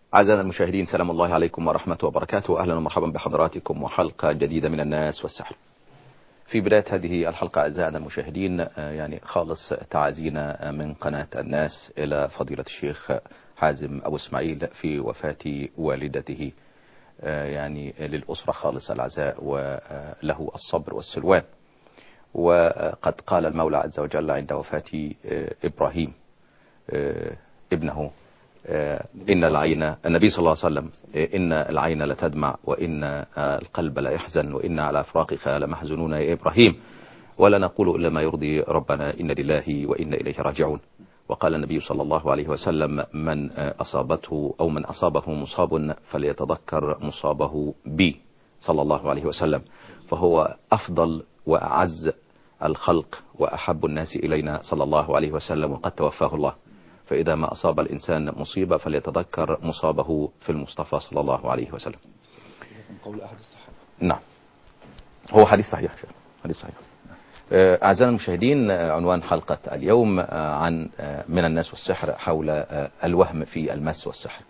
أعزائنا المشاهدين سلام الله عليكم ورحمة وبركاته أهلا ومرحبا بحضراتكم وحلقة جديدة من الناس والسحر في بداية هذه الحلقة أعزائنا المشاهدين يعني خالص تعازينا من قناة الناس إلى فضيلة الشيخ حازم أبو إسماعيل في وفاة والدته يعني للأسرة خالص العزاء وله الصبر والسلوان وقد قال المولى عز وجل عند وفاة إبراهيم ابنه إن العين النبي صلى الله عليه وسلم إن العين لتدمع وإن القلب لا يحزن وإن على فراقك لمحزنون يا إبراهيم ولا نقول إلا ما يرضي ربنا إن لله وإن إليه راجعون وقال النبي صلى الله عليه وسلم من أصابته أو من أصابه مصاب فليتذكر مصابه بي صلى الله عليه وسلم فهو أفضل وأعز الخلق وأحب الناس إلينا صلى الله عليه وسلم وقد توفاه الله فإذا ما أصاب الإنسان مصيبة فليتذكر مصابه في المصطفى صلى الله عليه وسلم قول أحد الصحابة نعم هو حديث صحيح شيخ حديث صحيح أعزائنا المشاهدين عنوان حلقة اليوم عن من الناس والسحر حول الوهم في المس والسحر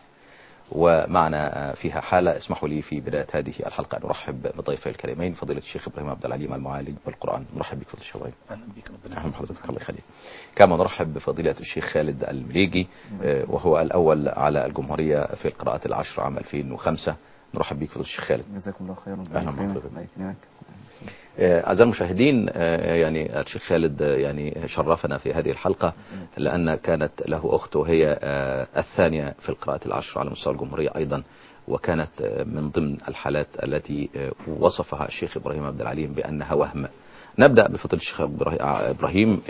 ومعنا فيها حالة اسمحوا لي في بداية هذه الحلقة أن أرحب بضيفي الكريمين فضيلة الشيخ إبراهيم عبد العليم المعالج بالقرآن نرحب بك فضيلة الشيخ إبراهيم أهلا بك ربنا أهلا بحضرتك الله يخليك كما نرحب بفضيلة الشيخ خالد المليجي وهو الأول على الجمهورية في القراءات العشر عام 2005 نرحب بك فضيلة الشيخ خالد جزاكم الله خيرا أهلا بحضرتك. الله يكرمك أعزائي المشاهدين يعني الشيخ خالد يعني شرفنا في هذه الحلقة لأن كانت له أخت وهي الثانية في القراءة العشر على مستوى الجمهورية أيضا وكانت من ضمن الحالات التي وصفها الشيخ إبراهيم عبد العليم بأنها وهم نبدأ بفضل الشيخ إبراهيم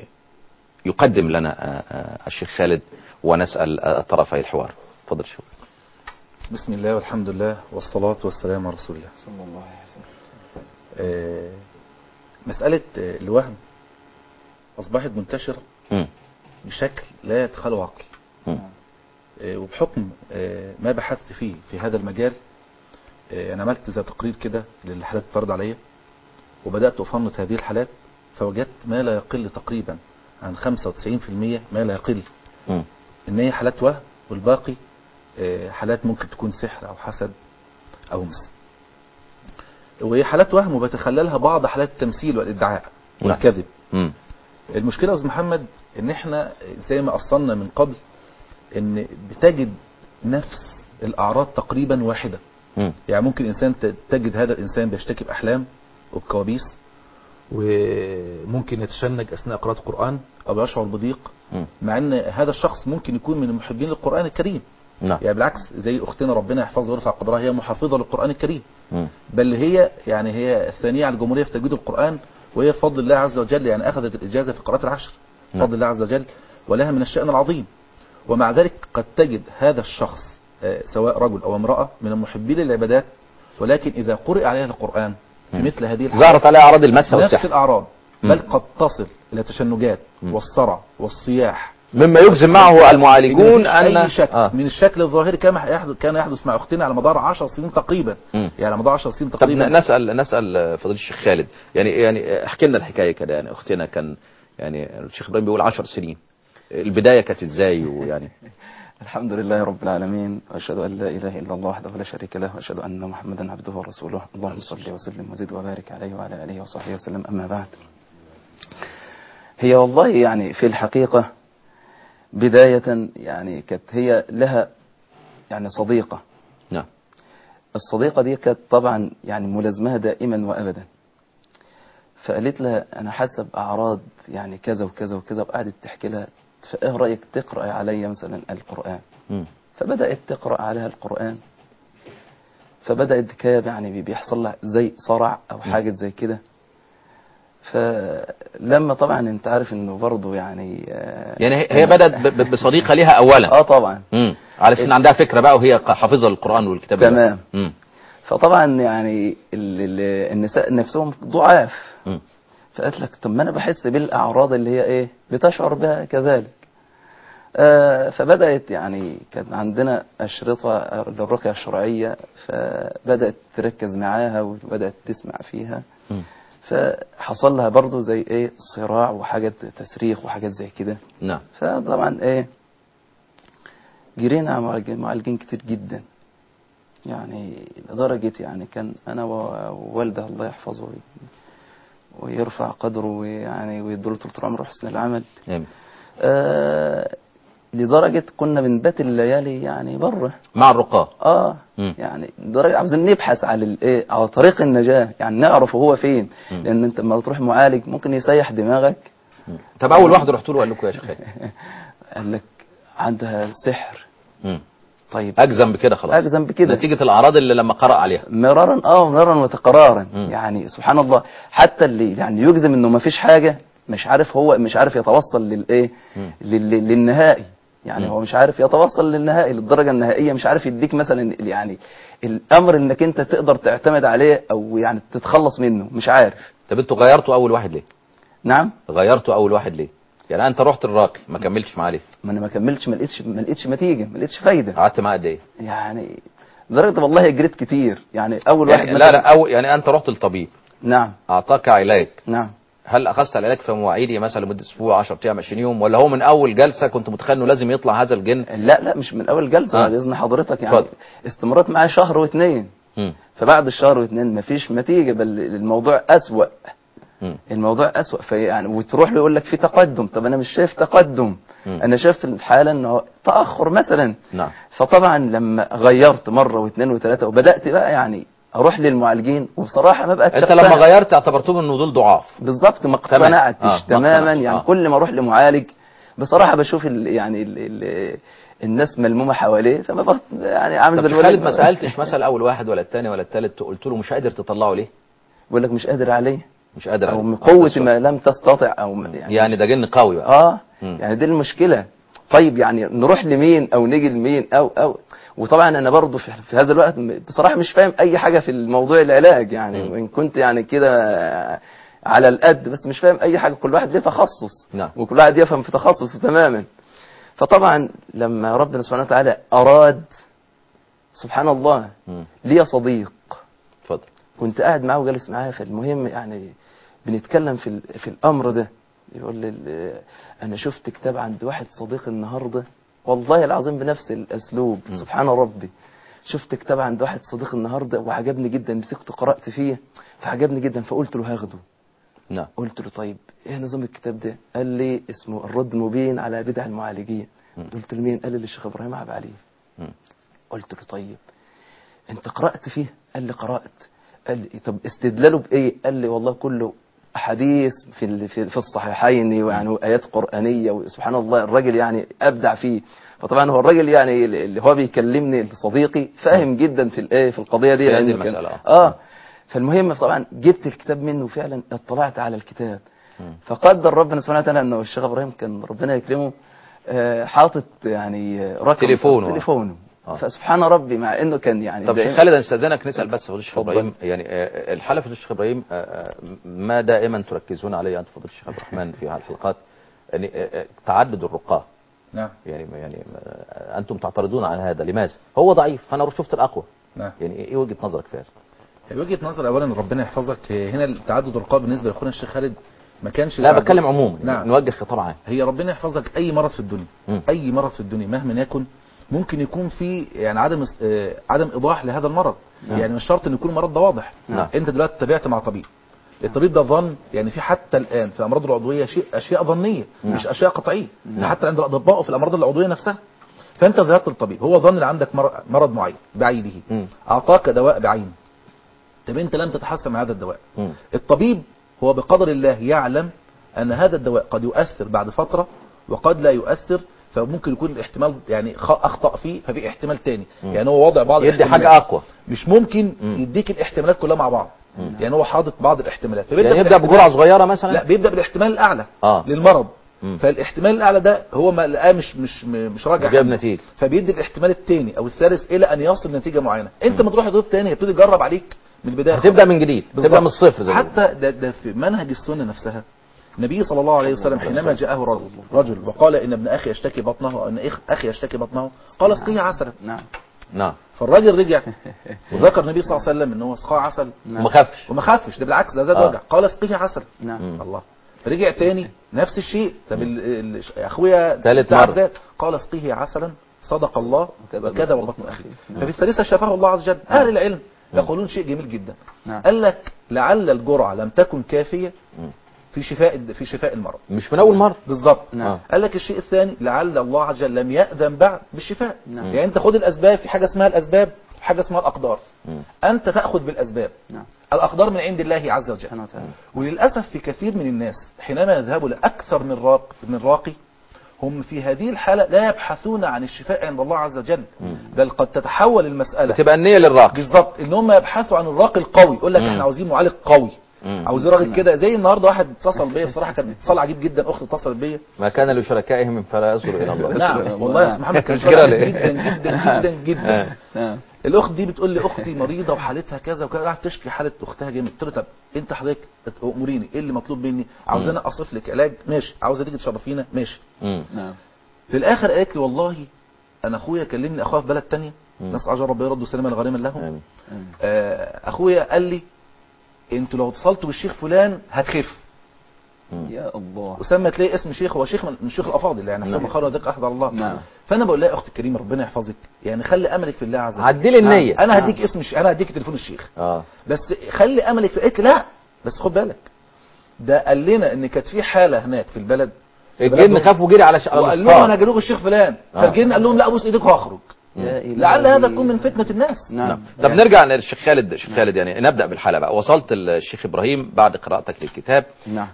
يقدم لنا الشيخ خالد ونسأل طرفي الحوار تفضل الشيخ بسم الله والحمد لله والصلاة والسلام على رسول الله صلى الله عليه وسلم آه، مسألة آه، الوهم أصبحت منتشرة مم. بشكل لا يدخله عقل مم. آه، وبحكم آه، ما بحثت فيه في هذا المجال آه، أنا عملت زي تقرير كده للحالات الطرد عليا وبدأت أفنط هذه الحالات فوجدت ما لا يقل تقريبا عن 95% ما لا يقل مم. ان هي حالات وهم والباقي آه، حالات ممكن تكون سحر او حسد او مس وهي حالات وهم وبتخللها بعض حالات التمثيل والادعاء نعم. والكذب مم. المشكله يا استاذ محمد ان احنا زي ما اصلنا من قبل ان بتجد نفس الاعراض تقريبا واحده مم. يعني ممكن انسان ت- تجد هذا الانسان بيشتكي باحلام وبكوابيس وممكن يتشنج اثناء قراءه القران او يشعر بضيق مم. مع ان هذا الشخص ممكن يكون من المحبين للقران الكريم نعم يعني بالعكس زي اختنا ربنا يحفظها ويرفع قدرها هي محافظه للقران الكريم مم. بل هي يعني هي الثانيه على الجمهوريه في تجويد القران وهي بفضل الله عز وجل يعني اخذت الاجازه في قراءه العشر نعم. بفضل الله عز وجل ولها من الشان العظيم ومع ذلك قد تجد هذا الشخص آه، سواء رجل او امراه من المحبين للعبادات ولكن اذا قرئ عليها القران في مم. مثل هذه الحالات ظهرت عليها أعراض المس نفس والسحر الاعراض مم. بل قد تصل الى تشنجات مم. والصرع والصياح مما يجزم معه المعالجون مفيش أن اي شك آه. من الشكل الظاهري كما يحدث كان يحدث مع اختنا على مدار 10 سنين تقريبا مم. يعني على مدار 10 سنين طب تقريبا نسأل نسأل فضيلة الشيخ خالد يعني يعني احكي لنا الحكاية كده يعني أختنا كان يعني الشيخ إبراهيم بيقول 10 سنين البداية كانت إزاي ويعني الحمد لله رب العالمين وأشهد أن لا إله إلا الله وحده لا شريك له وأشهد أن محمدا عبده ورسوله اللهم صل وسلم وزد وبارك عليه وعلى آله وصحبه وسلم أما بعد هي والله يعني في الحقيقة بداية يعني كانت هي لها يعني صديقة نعم الصديقة دي كانت طبعا يعني ملازمها دائما وأبدا فقالت لها أنا حاسة بأعراض يعني كذا وكذا وكذا وقعدت تحكي لها فإيه رأيك تقرأ عليا مثلا القرآن مم. فبدأت تقرأ عليها القرآن فبدأت كده يعني بيحصل لها زي صرع أو حاجة زي كده فلما طبعا انت عارف انه برضه يعني آه، يعني هي- هي بدأت ب- ب- بصديقة لها أولا اه طبعا مم. على أساس إن عندها فكرة بقى وهي حافظة للقرآن والكتاب ده. تمام. مم. فطبعا يعني ال- ال- النساء نفسهم ضعاف مم. فقالت لك طب ما انا بحس بالاعراض اللي هي ايه بتشعر بها كذلك آه فبدات يعني كان عندنا اشرطه للرقيه الشرعيه فبدات تركز معاها وبدات تسمع فيها مم. فحصل لها برضو زي ايه صراع وحاجات تسريخ وحاجات زي كده نعم فطبعا ايه جرينا على معالج- معالجين كتير جدا يعني لدرجة يعني كان أنا ووالده الله يحفظه وي- ويرفع قدره ويعني ويديله طول العمر وحسن العمل آمين. آه لدرجة كنا بنبات الليالي يعني بره مع الرقاة اه مم. يعني لدرجة عاوزين نبحث على الايه على طريق النجاة يعني نعرف هو فين مم. لأن أنت لما تروح معالج ممكن يسيح دماغك مم. طب أول واحد رحت له قال لكم يا شيخ خالد قال لك عندها سحر مم. طيب أجزم بكده خلاص أجزم بكده نتيجة الأعراض اللي لما قرأ عليها مرارا اه مرارا وتكرارا مم. يعني سبحان الله حتى اللي يعني يجزم انه ما فيش حاجه مش عارف هو مش عارف يتوصل للايه مم. لل- للنهائي يعني مم. هو مش عارف يتوصل للنهائي للدرجه النهائيه مش عارف يديك مثلا يعني الامر انك انت تقدر تعتمد عليه او يعني تتخلص منه مش عارف طب انتوا غيرتوا أول واحد ليه؟ نعم غيرتوا أول واحد ليه؟ يعني أنت رحت الراقي ما كملتش معاه ليه؟ ما انا ما كملتش ما لقيتش ما لقيتش نتيجه ما لقيتش فايده قعدت معاه قد إيه؟ يعني لدرجه والله جريت كتير يعني اول واحد يعني لا مثلا لا أو يعني أنت رحت للطبيب نعم أعطاك علاج نعم هل اخذت العلاج في مواعيدي مثلا لمده اسبوع 10 ايام 20 يوم ولا هو من اول جلسه كنت متخيل انه لازم يطلع هذا الجن لا لا مش من اول جلسه آه. بعد اذن حضرتك يعني اتفضل. استمرت معاه شهر واثنين مم. فبعد الشهر واثنين مفيش نتيجه بل الموضوع اسوأ مم. الموضوع اسوأ في يعني وتروح له يقول لك في تقدم طب انا مش شايف تقدم مم. انا شايف في الحاله انه تاخر مثلا نعم فطبعا لما غيرت مره واثنين وثلاثه وبدات بقى يعني اروح للمعالجين وبصراحه ما بقتش انت لما أقتنع. غيرت اعتبرتهم انه دول ضعاف بالظبط ما تمام. اقتنعتش آه، ما تماما اقتنعتش. يعني آه. كل ما اروح لمعالج بصراحه بشوف ال يعني ال ال الناس ملمومه حواليه فما بقت يعني عامل طب زي شيخ الولد خالد ما سالتش مثلا اول واحد ولا الثاني ولا الثالث قلت له مش قادر تطلعه ليه بيقول لك مش قادر عليه مش قادر او عليه. من آه، قوه ده السؤال. ما لم تستطع او م- يعني, يعني ده جن قوي بقى اه مم. يعني دي المشكله طيب يعني نروح لمين او نيجي لمين او او وطبعا انا برضه في, في هذا الوقت م- بصراحه مش فاهم اي حاجه في الموضوع العلاج يعني مم. وان كنت يعني كده على القد بس مش فاهم اي حاجه كل واحد ليه تخصص نعم. وكل واحد يفهم في تخصصه تماما فطبعا لما ربنا سبحانه وتعالى اراد سبحان الله مم. لي صديق اتفضل كنت قاعد معاه وجالس معاه فالمهم يعني بنتكلم في ال- في الامر ده يقول لي ال- انا شفت كتاب عند واحد صديق النهارده والله العظيم بنفس الاسلوب م. سبحان ربي شفت كتاب عند واحد صديق النهارده وعجبني جدا مسكته قرات فيه فعجبني جدا فقلت له هاخده نعم قلت له طيب ايه نظام الكتاب ده قال لي اسمه الرد المبين على بدع المعالجين م. قلت له مين قال لي للشيخ ابراهيم عبد علي مم. قلت له طيب انت قرأت فيه قال لي قرأت قال لي طب استدلاله بإيه قال لي والله كله أحاديث في ال- في في الصحيحين ويعني وآيات قرآنية وسبحان الله الراجل يعني أبدع فيه فطبعا هو الراجل يعني اللي هو بيكلمني صديقي فاهم جدا في الايه في القضية دي في هذه لأنه كان- المسألة، آه. اه فالمهم طبعا جبت الكتاب منه وفعلا اطلعت على الكتاب مم. فقدر ربنا سبحانه وتعالى انه الشيخ ابراهيم كان ربنا يكرمه آه، حاطط يعني آه، رقم تليفونه. تليفونه آه. فسبحان ربي مع انه كان يعني طب دائما- شيخ خالد نستاذنك نسال بس فضيله الشيخ اتفضل. ابراهيم يعني آه، الحاله فضيله الشيخ ابراهيم آه، آه، ما دائما تركزون عليه انت فضيله الشيخ عبد الرحمن في الحلقات يعني آه، آه، تعدد الرقاه نعم يعني يعني آه، انتم تعترضون على هذا لماذا؟ هو ضعيف فانا شفت الاقوى نعم يعني ايه وجهه نظرك في هذا؟ وجهه نظر اولا ربنا يحفظك هنا التعدد الرقاب بالنسبه لاخونا الشيخ خالد ما كانش لا تعدد- بتكلم عموما نعم. يعني نوجه خطاب عام هي ربنا يحفظك اي مرض في الدنيا مم. اي مرض في الدنيا مهما يكن ممكن يكون في يعني عدم اس- آه، عدم ايضاح لهذا المرض نعم. يعني مش شرط ان يكون المرض ده واضح نعم. انت دلوقتي تابعت مع طبيب الطبيب ده ظن يعني في حتى الان في الامراض العضويه شيء اشياء ظنيه نعم. مش اشياء قطعيه نعم. حتى عند الاطباء في الامراض العضويه نفسها فانت ذهبت للطبيب هو ظن ان عندك مر- مرض معين بعينه مم. اعطاك دواء بعينه طب انت لم تتحسن من هذا الدواء مم. الطبيب هو بقدر الله يعلم أن هذا الدواء قد يؤثر بعد فترة وقد لا يؤثر فممكن يكون الاحتمال يعني خ- أخطأ فيه ففي احتمال تاني مم. يعني هو وضع بعض يدي الاحتمالات. حاجه اقوى مش ممكن مم. يديك الاحتمالات كلها مع بعض مم. يعني هو حاطط بعض الاحتمالات فبيبدأ يعني يبدا بالاحتمال- بجرعه صغيره مثلا لا بيبدأ بالاحتمال الأعلى اه للمرض مم. فالاحتمال الأعلى ده هو ما لقاه مش مش مش راجع جاب عنده. نتيجه فبيدي الاحتمال الثاني او الثالث الى ان يصل لنتيجه معينه انت ما تروح لطبيب تاني يبتدي يجرب عليك من البدايه هتبدا من جديد تبدا بالظبط. من الصفر زي ما بيقولوا. حتى ده, ده في منهج السنه نفسها النبي صلى الله عليه وسلم حينما جاءه رجل رجل وقال ان ابن اخي يشتكي بطنه او ان إخ- اخي يشتكي بطنه قال اسقيه عسلا نعم نعم فالراجل رجع وذكر النبي صلى الله عليه وسلم ان هو اسقاه عسل نعم. وما خافش وما خافش ده بالعكس ده زاد آه. وجع قال اسقيه عسل نعم مم. الله رجع تاني نفس الشيء طب ال- ال- اخويا تالت بتاعك مرة. زاد قال اسقيه عسلا صدق الله وكذب وكذب بطن بطن اخيه أخيه. ففي الثالثه شافه الله عز وجل اهل العلم يقولون شيء جميل جدا نعم قال لك لعل الجرعه لم تكن كافيه مم. في شفاء في شفاء المرض مش من اول مره بالظبط نعم. قال لك الشيء الثاني لعل الله عز وجل لم يأذن بعد بالشفاء نعم. يعني انت خد الاسباب في حاجه اسمها الاسباب وحاجه اسمها الاقدار مم. انت تاخذ بالاسباب نعم الاقدار من عند الله عز وجل سبحانه وتعالى وللاسف في كثير من الناس حينما يذهبوا لاكثر من راق من راقي هم في هذه الحاله لا يبحثون عن الشفاء عند الله عز وجل بل قد تتحول المساله بتبقى النيه للراقي بالظبط ان هم يبحثوا عن الراقي القوي يقول لك مم. احنا عاوزين معالج قوي مم. عاوزين راجل كده زي النهارده واحد اتصل بيا بصراحه كان اتصال عجيب جدا اخت اتصلت بيا ما كان لشركائهم فلا يصل الى الله نعم والله يا استاذ محمد كان مش سؤال كده عجيب ليه؟ جدا جدا جدا جدا آه. نعم الاخت دي بتقول لي اختي مريضه وحالتها كذا وكذا قاعده تشكي حاله اختها جامد قلت له طب انت حضرتك اموريني ايه اللي مطلوب مني عاوز انا اصرف لك علاج ماشي عاوزه تيجي تشرفينا ماشي مم. نعم في الاخر قالت لي والله انا اخويا كلمني اخويا في بلد تانية مم. نسال الله ربنا يرد سليما غريما لهم آمين. آه، اخويا قال لي انتوا لو اتصلتوا بالشيخ فلان هتخف يا الله وسمى تلاقي اسم شيخ هو شيخ من من الشيخ الافاضل يعني حسام نعم. خير وديك احد على الله نعم. فانا بقول لها يا اختي الكريمه ربنا يحفظك يعني خلي املك في الله عز وجل عدلي النيه انا هديك اسم الش... انا هديك تليفون الشيخ اه بس خلي املك في قلت لا بس خد بالك ده قال لنا ان كانت في حاله هناك في البلد الجن خاف وجري على ش... وقال لهم انا جالوك الشيخ فلان آه. فالجن قال لهم لا ابوس ايديك وهخرج يا إلهي. لعل هذا يكون من فتنه الناس نعم طب نرجع للشيخ خالد شيخ خالد يعني نبدا بالحلقه بقى وصلت الشيخ ابراهيم بعد قراءتك للكتاب نعم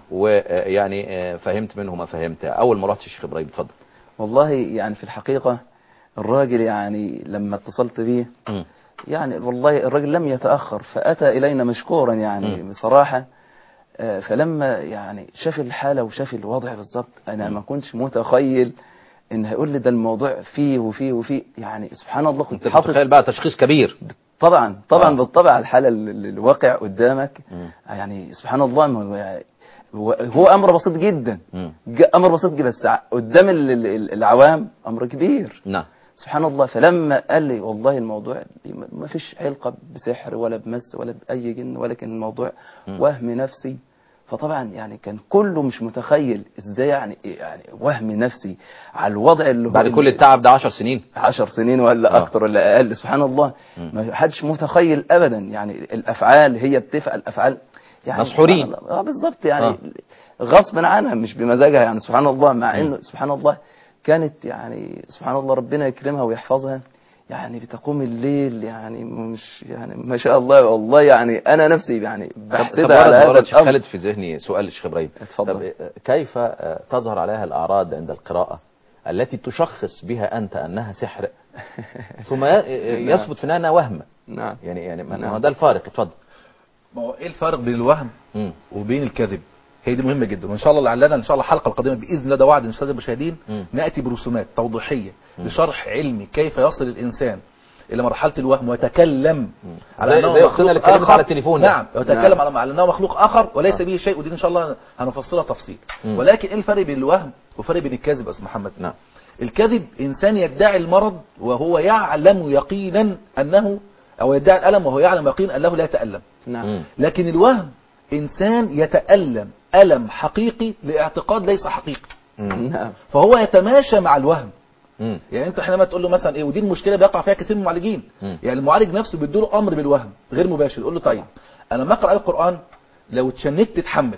ويعني فهمت منه ما فهمت اول ما رحت الشيخ ابراهيم اتفضل والله يعني في الحقيقة الراجل يعني لما اتصلت به مم. يعني والله الراجل لم يتأخر فأتى إلينا مشكورا يعني مم. بصراحة آه، فلما يعني شاف الحالة وشاف الوضع بالظبط أنا ما كنتش متخيل إن هيقول لي ده الموضوع فيه وفيه وفيه يعني سبحان الله كنت انت حاطط متخيل بقى تشخيص كبير طبعا طبعا آه. بالطبع الحالة ال- ال- الواقع قدامك مم. يعني سبحان الله ما هو يعني هو, هو أمر بسيط جدا مم. ج- أمر بسيط جدا بس ع- قدام ال- ال- العوام أمر كبير نعم سبحان الله فلما قال لي والله الموضوع ما- ما فيش علقة بسحر ولا بمس ولا بأي جن ولكن الموضوع مم. وهم نفسي فطبعا يعني كان كله مش متخيل ازاي يعني يعني وهم نفسي على الوضع اللي هو بعد كل التعب ده 10 سنين عشر سنين ولا آه. اكتر ولا اقل سبحان الله مم. ما حدش متخيل ابدا يعني الافعال هي بتفعل الافعال يعني مسحورين. سبحان الله. اه بالظبط يعني آه. غصبا عنها مش بمزاجها يعني سبحان الله مع انه سبحان الله كانت يعني سبحان الله ربنا يكرمها ويحفظها يعني بتقوم الليل يعني مش يعني ما شاء الله والله يعني انا نفسي يعني طب بحسدها طب على ورد هذا ورد شيخ الامر خالد في ذهني سؤال الشيخ ابراهيم اتفضل. طب آه، كيف آه، تظهر عليها الاعراض عند القراءه التي تشخص بها انت انها سحر ثم ي- يثبت في انها وهم نعم يعني يعني ما نعم. ما ده الفارق اتفضل ما هو ايه الفرق بين الوهم مم. وبين الكذب هي دي مهمه جدا وان شاء الله لعلنا ان شاء الله الحلقه القادمه باذن الله ده وعد للساده المشاهدين مم. ناتي برسومات توضيحيه لشرح علمي كيف يصل الانسان الى مرحله الوهم ويتكلم زي- أنه زي أختنا اللي مخلوق اتكلمت على التليفون ده. نعم ويتكلم على على انه مخلوق اخر وليس به شيء ودي ان شاء الله هنفصلها تفصيل مم. ولكن ايه الفرق بين الوهم وفرق بين الكذب يا استاذ محمد نعم الكذب انسان يدعي المرض وهو يعلم يقينا انه او يدعي الالم وهو يعلم يقينا انه لا يتالم نعم مم. لكن الوهم انسان يتالم الم حقيقي لاعتقاد ليس حقيقي مم. نعم فهو يتماشى مع الوهم مم. يعني انت حينما تقول له مثلا ايه ودي المشكله بيقع فيها كثير من المعالجين مم. يعني المعالج نفسه بيديله امر بالوهم غير مباشر يقول له طيب انا لما اقرا القران لو اتشنكت تتحمل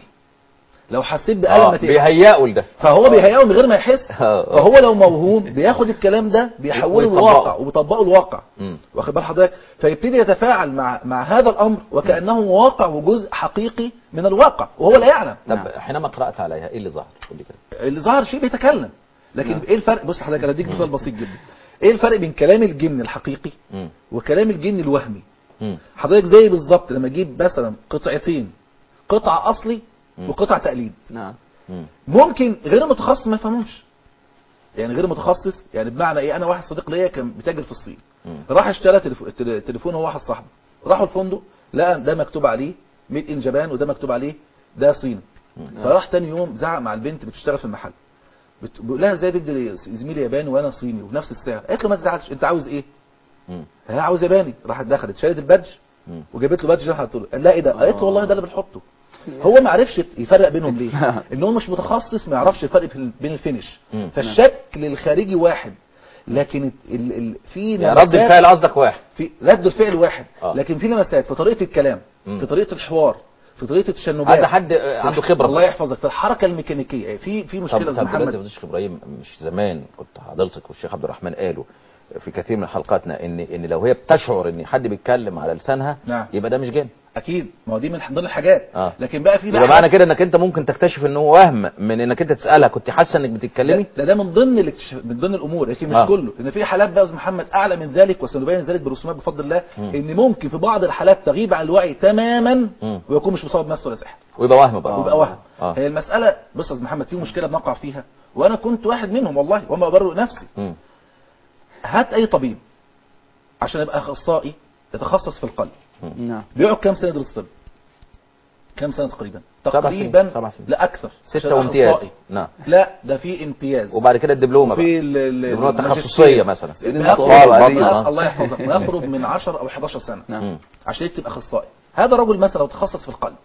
لو حسيت بالم آه، ما تقلقش بيهيئوا لده فهو بيهيئه من غير ما يحس آه. فهو لو موهوم بياخد الكلام ده بيحوله ويطبقه. لواقع وبيطبقه الواقع مم. واخد بال حضرتك فيبتدي يتفاعل مع مع هذا الامر وكانه واقع وجزء حقيقي من الواقع وهو لا يعلم طب نعم. حينما قرات عليها ايه اللي ظهر قول لي كده اللي ظهر شيء بيتكلم لكن نعم. ايه الفرق بص حضرتك انا اديك مثال بسيط جدا ايه الفرق بين كلام الجن الحقيقي مم. وكلام الجن الوهمي مم. حضرتك زي بالظبط لما اجيب مثلا قطعتين قطعه اصلي مم. وقطعه تقليد نعم مم. ممكن غير متخصص ما يفهموش يعني غير متخصص يعني بمعنى ايه انا واحد صديق ليا كان بيتاجر في الصين مم. راح اشترى تليفو- تل- تليفون هو واحد صاحبه راحوا الفندق لقى ده مكتوب عليه ميد ان جابان وده مكتوب عليه ده صيني فراح تاني يوم زعق مع البنت اللي بتشتغل في المحل بت- بيقول لها ازاي تدي زميلي ياباني وانا صيني وبنفس السعر قالت له ما تزعلش انت عاوز ايه مم. هي عاوز ياباني راحت دخلت شالت البادج مم. وجابت له بادج راحت له قال لها ايه ده قالت له والله ده اللي بنحطه هو ما عرفش يفرق بينهم ليه ان هو مش متخصص ما يعرفش الفرق في- بين الفينش مم. فالشكل الخارجي واحد لكن ال ال في يعني رد لمسات- الفعل قصدك واحد في رد الفعل واحد آه. لكن في لمسات في طريقه الكلام مم. في طريقه الحوار في طريقه التشنجات هذا حد آه، عنده خبره الله يحفظك في الحركه الميكانيكيه في في طب مشكله يا طب أستاذ دلوقتي محمد يا الشيخ ابراهيم مش زمان كنت حضرتك والشيخ عبد الرحمن قالوا في كثير من حلقاتنا ان ان لو هي بتشعر ان حد بيتكلم على لسانها نعم. يبقى ده مش جن اكيد ما هو دي من ضمن الحاجات آه. لكن بقى في بقى يبقى معنى كده انك انت ممكن تكتشف ان هو وهم من انك انت تسالها كنت حاسه انك بتتكلمي ده, ده من ضمن الاكتشاف من ضمن الامور لكن مش آه. كله لان في حالات بقى يا أستاذ محمد اعلى من ذلك وسنبين ذلك برسومات بفضل الله ان ممكن في بعض الحالات تغيب عن الوعي تماما مم. ويكون مش مصاب بمس ولا سحر ويبقى وهم بقى ويبقى وهم آه. هي المساله بص يا أستاذ محمد في مشكله بنقع فيها وانا كنت واحد منهم والله وما ابرئ نفسي مم. هات اي طبيب عشان يبقى اخصائي يتخصص في القلب نعم بيقعد كام سنه يدرس طب كام سنه تقريبا سبع تقريبا سنين، سبع سنين. لا اكثر عشان ستة يبقى وامتياز أخصائي. نعم لا ده في امتياز وبعد كده الدبلومه بقى في ال- ال- الدبلومه الماجستير. التخصصيه مثلا ما أطفال يقرب وبطن، ما- آه. الله يحفظك ما يقرب من 10 او 11 سنه نعم. مم. عشان يكتب اخصائي هذا رجل مثلا لو تخصص في القلب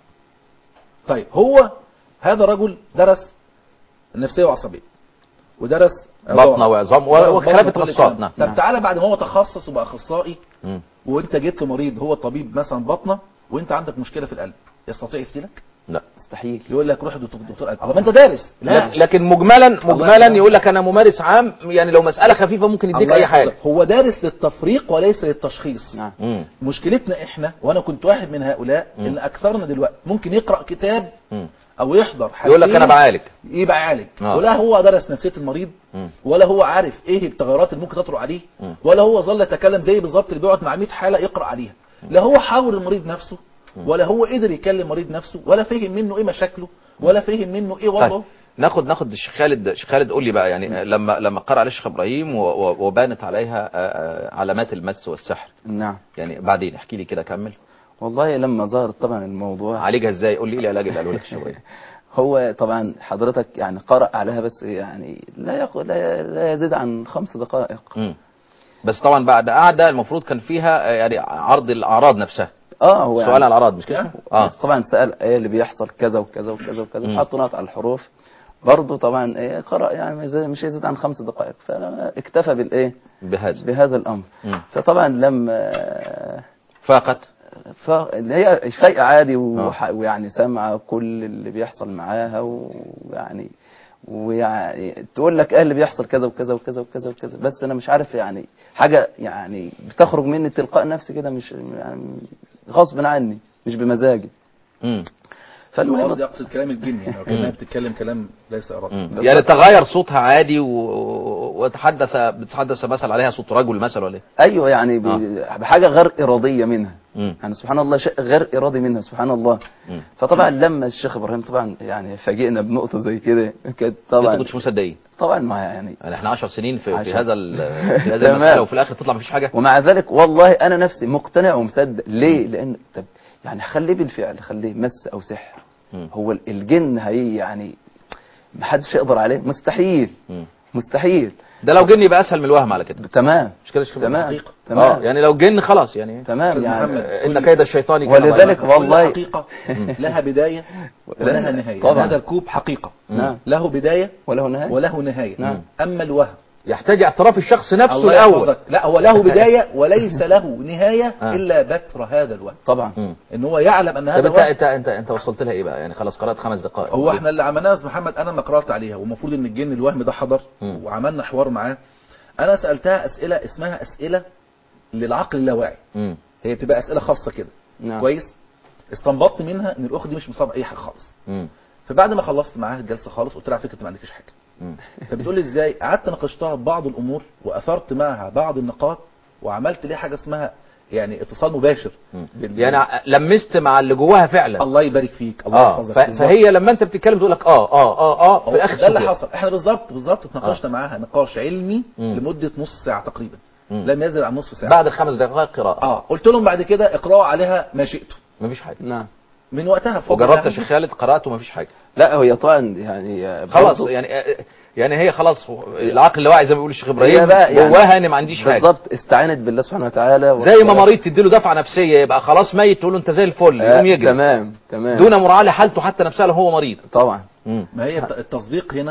طيب هو هذا رجل درس نفسيه وعصبيه ودرس بطنه وعظام بطنة وخلاف وكل التخصصات الكلام. نعم طب تعالى بعد ما هو تخصص وبقى اخصائي مم. وانت جيت لمريض هو طبيب مثلا بطنه وانت عندك مشكله في القلب يستطيع يفتي لك لا مستحيل يقول لك روح لدكتور دكتور قلب طب انت دارس لكن- لكن مجملا مجملا يرحمه. يقول لك انا ممارس عام يعني لو مساله خفيفه ممكن يديك الله اي حاجه يحفظك. هو دارس للتفريق وليس للتشخيص نعم مم. مشكلتنا احنا وانا كنت واحد من هؤلاء مم. ان اكثرنا دلوقتي ممكن يقرا كتاب مم. او يحضر يقول لك حاجتين انا بعالج يبقى يعالج آه. ولا هو درس نفسيه المريض مم. ولا هو عارف ايه التغيرات اللي ممكن تطرق عليه مم. ولا هو ظل يتكلم زي بالظبط اللي بيقعد مع 100 حاله يقرا عليها لا هو حاور المريض نفسه ولا هو قدر يكلم مريض نفسه ولا فهم منه ايه مشاكله ولا فهم منه ايه وضعه طيب ناخد ناخد الشيخ خالد الشيخ خالد قول لي بقى يعني لما لما قرأ عليه الشيخ ابراهيم و- و- وبانت عليها آه، آه، علامات المس والسحر نعم يعني بعدين احكي لي كده كمل والله لما ظهرت طبعا الموضوع عالجها ازاي قول لي ايه العلاج اللي قاله لك الشيخ ابراهيم هو طبعا حضرتك يعني قرأ عليها بس يعني لا يق... لا لا يزيد عن خمس دقائق مم. بس طبعا بعد قعده المفروض كان فيها آه، يعني عرض الاعراض نفسها اه هو سؤال على الاعراض مش كده اه طبعا سأل ايه اللي بيحصل كذا وكذا وكذا وكذا مم. حطوا نقط على الحروف برضه طبعا ايه قرأ يعني ما يزيد- مش يزيد عن خمس دقائق فاكتفى بالايه بهذا بهذا الامر مم. فطبعا لما فاقت ف... اللي هي فايقة عادي وح... ويعني سامعة كل اللي بيحصل معاها ويعني ويعني تقول لك ايه اللي بيحصل كذا وكذا وكذا وكذا وكذا بس انا مش عارف يعني حاجة يعني بتخرج مني تلقاء نفسي كده مش يعني غصب عني مش بمزاجي مم. هو فالمهم قصدي اقصد كلام الجن يعني وكانها بتتكلم كلام ليس ارادي مم. يعني تغير صوتها عادي و- وتحدث بتحدث مثلا عليها صوت رجل مثلا ولا ايه؟ ايوه يعني ب... بحاجة غير ارادية منها مم. يعني سبحان الله شيء غير ارادي منها سبحان الله مم. فطبعا لما الشيخ ابراهيم طبعا يعني فاجئنا بنقطة زي كده كانت انت طبعا كنتش مصدقين طبعا ما يعني يعني احنا 10 سنين في, في عشر. هذا ال- في هذه تمام. المساله وفي الاخر تطلع مفيش حاجه ومع ذلك والله انا نفسي مقتنع ومصدق ليه لان طب يعني خليه بالفعل خليه مس او سحر مم. هو ال- الجن هي يعني ما حدش يقدر عليه مستحيل مم. مستحيل ده لو جن يبقى اسهل من الوهم على كده تمام مش كده يا شيخ إبراهيم؟ تمام حقيقة. اه تمام يعني لو جن خلاص يعني تمام أستاذ يعني محمد. آه، ان كيد الشيطان كان ولذلك ضعيفا. والله- كل حقيقة لها بداية ولها نهاية طبعا. هذا الكوب حقيقة نعم له بداية وله نهايه وله نهاية نعم. أما الوهم يحتاج اعتراف الشخص نفسه الله الاول يحفظك لا هو له بداية وليس له نهاية آه. إلا بتر هذا الوهم طبعا مم. ان هو يعلم ان طب هذا انت الوهم انت انت انت وصلت لها ايه بقى يعني خلاص قرات خمس دقائق هو احنا اللي عملناه يا أستاذ محمد انا ما قرات عليها والمفروض ان الجن الوهم ده حضر مم. وعملنا حوار معاه انا سالتها اسئله اسمها اسئله للعقل اللاواعي مم. هي بتبقى اسئله خاصه كده نعم كويس استنبطت منها ان الاخت دي مش مصابه اي حاجه خالص مم. فبعد ما خلصت معاها الجلسه خالص قلت لها على فكره انت ما عندكش حاجه مم. فبتقول لي ازاي قعدت ناقشتها ببعض الامور واثرت معها بعض النقاط وعملت ليه حاجه اسمها يعني اتصال مباشر مم. بال- يعني ع- لمست مع اللي جواها فعلا الله يبارك فيك الله اه يحفظك ف- بالظبط. فهي لما انت بتتكلم تقول لك اه اه اه اه في هو الاخر ده اللي صوت حصل احنا بالظبط بالظبط اتناقشنا معاها نقاش علمي مم. لمده نص ساعه تقريبا مم. لم يزل عن نصف ساعه بعد الخمس دقائق قراءه اه قلت لهم بعد كده اقراوا عليها ما شئتم مفيش حاجه نعم من وقتها بفضل وجربت الله يا شيخ خالد قرات ومفيش حاجه لا هي طبعا يعني خلاص برضو- يعني يعني هي خلاص العقل اللاواعي زي ما بيقول الشيخ ابراهيم هي بقى يعني جواها ان ما عنديش حاجه بالظبط استعانت بالله سبحانه وتعالى و- زي ما مريض تديله دفعه نفسيه يبقى خلاص ميت تقول له انت زي الفل آه، يقوم يجري تمام تمام دون مراعاه لحالته حتى نفسها لو هو مريض طبعا مم. ما هي الت- التصديق هنا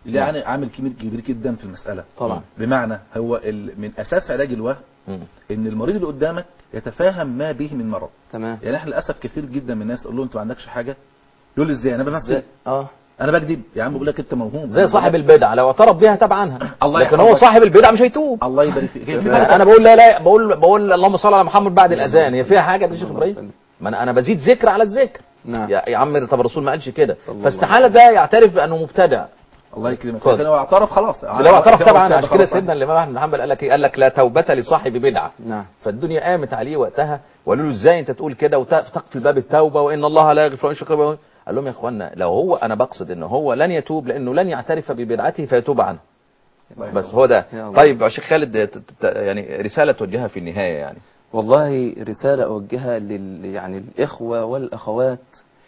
اللي يعني عامل كبير كبير جدا في المساله طبعا بمعنى هو ال- من اساس علاج الوهم مم. ان المريض اللي قدامك يتفاهم ما به من مرض تمام يعني احنا للاسف كثير جدا من الناس اقول له انت ما عندكش حاجه يقول لي ازاي انا بمثل اه انا بكذب يا عم بقول لك انت موهوم زي صاحب البدعه لو اعترف بيها تاب عنها الله لكن هو يحفظك. صاحب البدعه مش هيتوب الله يبارك فيك في انا بقول لا لا بقول بقول اللهم صل على محمد بعد الاذان هي فيها حاجه دي شيخ ابراهيم ما انا انا بزيد ذكر على الذكر نعم يا, يا عم طب الرسول ما قالش كده صلى الله فاستحاله ده يعترف بانه مبتدع الله يكرمك اتفضل. لكن لو اعترف خلاص لو اعترف طبعا خلاص عشان كده خلاص. سيدنا الامام احمد بن حنبل قال لك ايه قال لك لا توبه لصاحب بدعه نعم فالدنيا قامت عليه وقتها وقالوا له ازاي انت تقول كده وتقفل باب التوبه وان الله لا يغفر ان يشرك به قال لهم يا اخوانا لو هو انا بقصد ان هو لن يتوب لانه لن يعترف ببدعته فيتوب عنه الله بس يحفظك. هو ده يا الله. طيب يا شيخ خالد ت- ت- يعني رساله توجهها في النهايه يعني والله رسالة أوجهها لل يعني الإخوة والأخوات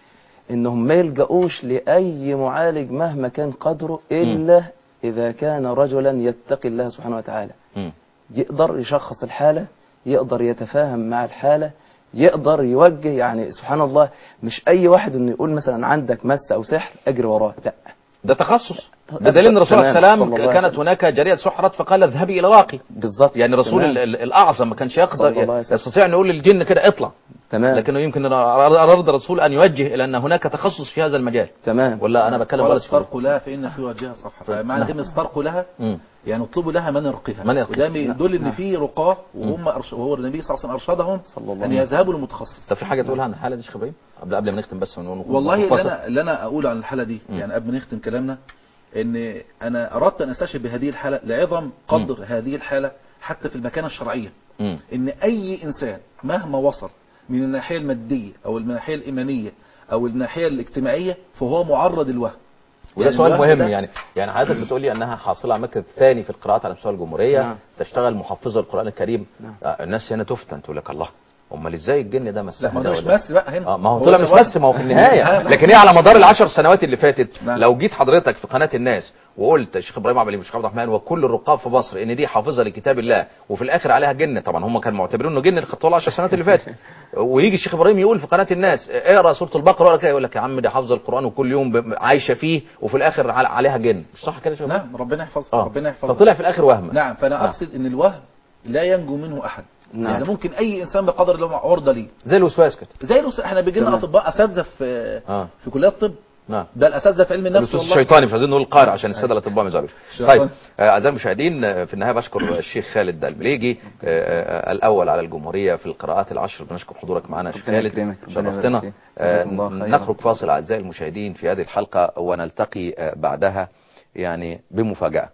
إنهم ما يلجأوش لأي معالج مهما كان قدره إلا إذا كان رجلا يتقي الله سبحانه وتعالى مم. يقدر يشخص الحالة يقدر يتفاهم مع الحالة يقدر يوجه يعني سبحان الله مش أي واحد إنه يقول مثلا عندك مس أو سحر أجري وراه لا ده تخصص ده دليل ان الرسول عليه تمام، السلام صلى الله عليه كانت هناك جاريه سحرت فقال اذهبي الى راقي بالظبط يعني الرسول تمام. ال- ال- الاعظم ما كانش صلى الله عليه يقدر وسلم. يستطيع ان يقول للجن كده اطلع تمام لكنه يمكن أن اراد الرسول ان يوجه الى ان هناك تخصص في هذا المجال تمام ولا انا بتكلم ولا غلط استرقوا لها فان في وجهها صفحه فمعنى نعم. كلمه استرقوا لها مم. يعني اطلبوا لها من يرقيها من يرقيها. وده يدل ان في رقاه وهم أرش... وهو النبي صلى الله عليه وسلم ارشدهم صلى الله ان عليه يذهبوا للمتخصص طب في حاجه تقولها عن الحاله دي يا شيخ ابراهيم قبل قبل ما نختم بس ونقول والله اللي فاصل. انا اللي انا اقول عن الحاله دي يعني قبل ما نختم كلامنا ان انا اردت ان استشهد بهذه الحاله لعظم قدر هذه الحاله حتى في المكانه الشرعيه مم. ان اي انسان مهما وصل من الناحيه الماديه او الناحيه الايمانيه او الناحيه الاجتماعيه فهو معرض للوهم وده يعني سؤال الوهم مهم ده- يعني يعني حضرتك بتقول لي انها حاصله على المركز الثاني في القراءات على مستوى الجمهوريه نعم. تشتغل محفظه القران الكريم نعم. آه، الناس هنا تفتن تقول لك الله امال ازاي الجن ده مسح لا ما ده هو مش ولا- بس بقى هنا اه ما هو طلع ده مش وهم. بس ما هو في النهايه نعم. لكن هي على مدار العشر سنوات اللي فاتت نعم. لو جيت حضرتك في قناه الناس وقلت يا شيخ ابراهيم عبد العليم، الشيخ عبد الرحمن وكل الرقاب في مصر ان دي حافظه لكتاب الله وفي الاخر عليها جن طبعا هم كانوا معتبرين انه جن طول العشر سنوات اللي فاتت ويجي الشيخ ابراهيم يقول في قناه الناس اقرا سوره البقره ولا كده يقول لك يا عم دي حافظه القران وكل يوم ب- عايشه فيه وفي الاخر على- عليها جن مش صح كده يا شيخ إبراهيم؟ نعم ربنا يحفظك اه ربنا يحفظك فطلع في الاخر وهم نعم فانا نعم. اقصد ان الوهم لا ينجو منه احد نعم. يعني ممكن اي انسان بقدر الله عرضه ليه زي الوسواس كده زي الأس- احنا بيجي لنا تمام. اطباء اساتذه في اه في كليات الطب نعم ده الاساتذه في علم النفس الوسواس والله الشيطاني مش عايزين نقول القارئ عشان الساده الاطباء ما يزعلوش الشيطان. طيب آه، اعزائي المشاهدين آه، في النهايه بشكر الشيخ خالد المليجي آه، آه، الاول على الجمهوريه في القراءات العشر بنشكر حضورك معنا يا شيخ ربنا خالد يكرمك، ربنا يبارك شرفتنا فيك. آه، جزاكم الله خيرا. نخرج فاصل اعزائي المشاهدين في هذه الحلقه ونلتقي آه، بعدها يعني بمفاجاه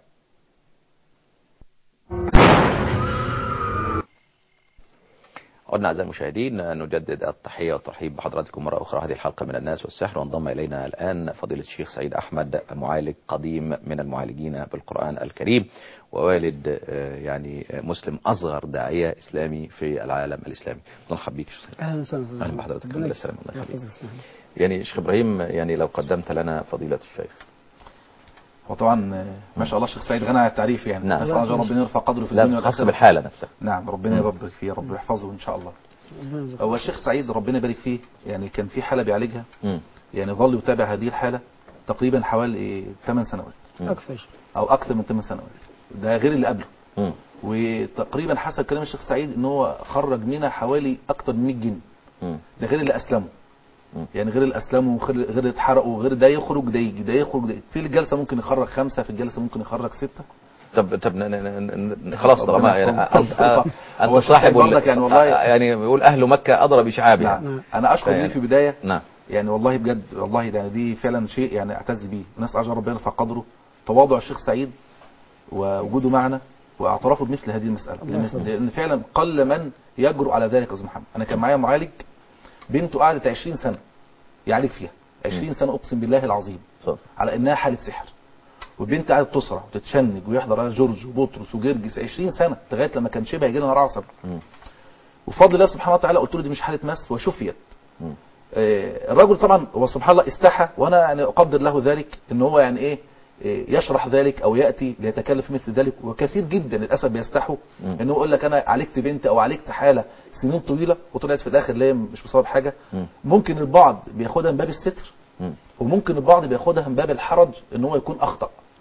عدنا أعزائي المشاهدين نجدد التحية والترحيب بحضراتكم مرة أخرى هذه الحلقة من الناس والسحر وانضم إلينا الآن فضيلة الشيخ سعيد أحمد معالج قديم من المعالجين بالقرآن الكريم ووالد آه، يعني آه، مسلم أصغر داعية إسلامي في العالم الإسلامي نرحب بك شيخ سعيد اهلا وسهلا أستاذ أهلا أحمد. بحضرتك ربنا الحمد لله السلام الله يحفظك يخليك أستاذ أحمد. يعني شيخ إبراهيم يعني لو قدمت لنا فضيلة الشيخ وطبعا آه، ما شاء الله الشيخ سعيد غني عن التعريف يعني نعم. نسال الله ربنا يرفع قدره في لا الدنيا خاص والاخره بالحالة نفسها نعم ربنا يربك فيه رب يحفظه ان شاء الله ربنا يرزقك. هو الشيخ سعيد ربنا يبارك فيه يعني كان في حاله بيعالجها مم. يعني ظل يتابع هذه الحاله تقريبا حوالي 8 سنوات اكثر او اكثر من 8 سنوات ده غير اللي قبله مم. وتقريبا حسب كلام الشيخ سعيد ان هو خرج منها حوالي اكثر من 100 جن مم. ده غير اللي اسلموا مم. يعني غير اللي اسلموا وغير غير اللي اتحرقوا وغير ده يخرج ده يجي ده يخرج ده في الجلسه ممكن يخرج خمسه في الجلسه ممكن يخرج سته طب طب ن- ن- ن- ن- خلاص طالما ربنا يعني يحفظك. انت آه، هو انت الشيخ صاحب برضك ال- يعني والله- يعني بيقول اهل مكه ادرى بشعابها نعم انا اشكر يعني- ليه في بدايه نعم يعني والله بجد والله ده دي فعلا شيء يعني اعتز بيه ناس اجر ربنا يرفع قدره تواضع الشيخ سعيد ووجوده معنا واعترافه بمثل هذه المساله الله لان, يحفظه. لأن فعلا قل من يجرؤ على ذلك يا استاذ محمد انا كان معايا معالج بنته قعدت 20 سنه يعالج فيها 20 سنه اقسم بالله العظيم اتفضل على انها حاله سحر والبنت قعدت تسرع وتتشنج ويحضر عليها جورج وبطرس وجرجس 20 سنه لغايه لما كان شبه يجي لها رعصب مم. وبفضل الله سبحانه وتعالى قلت له دي مش حاله مس وشفيت مم. آه، الرجل طبعا هو سبحان الله استحى وانا يعني اقدر له ذلك ان هو يعني ايه آه، يشرح ذلك او ياتي ليتكلف مثل ذلك وكثير جدا للاسف بيستحوا مم. انه يقول لك انا عالجت بنت او عالجت حاله سنين طويله وطلعت في الاخر لا مش بسبب حاجه مم. ممكن البعض بياخدها من باب الستر مم. وممكن البعض بياخدها من باب الحرج ان هو يكون اخطا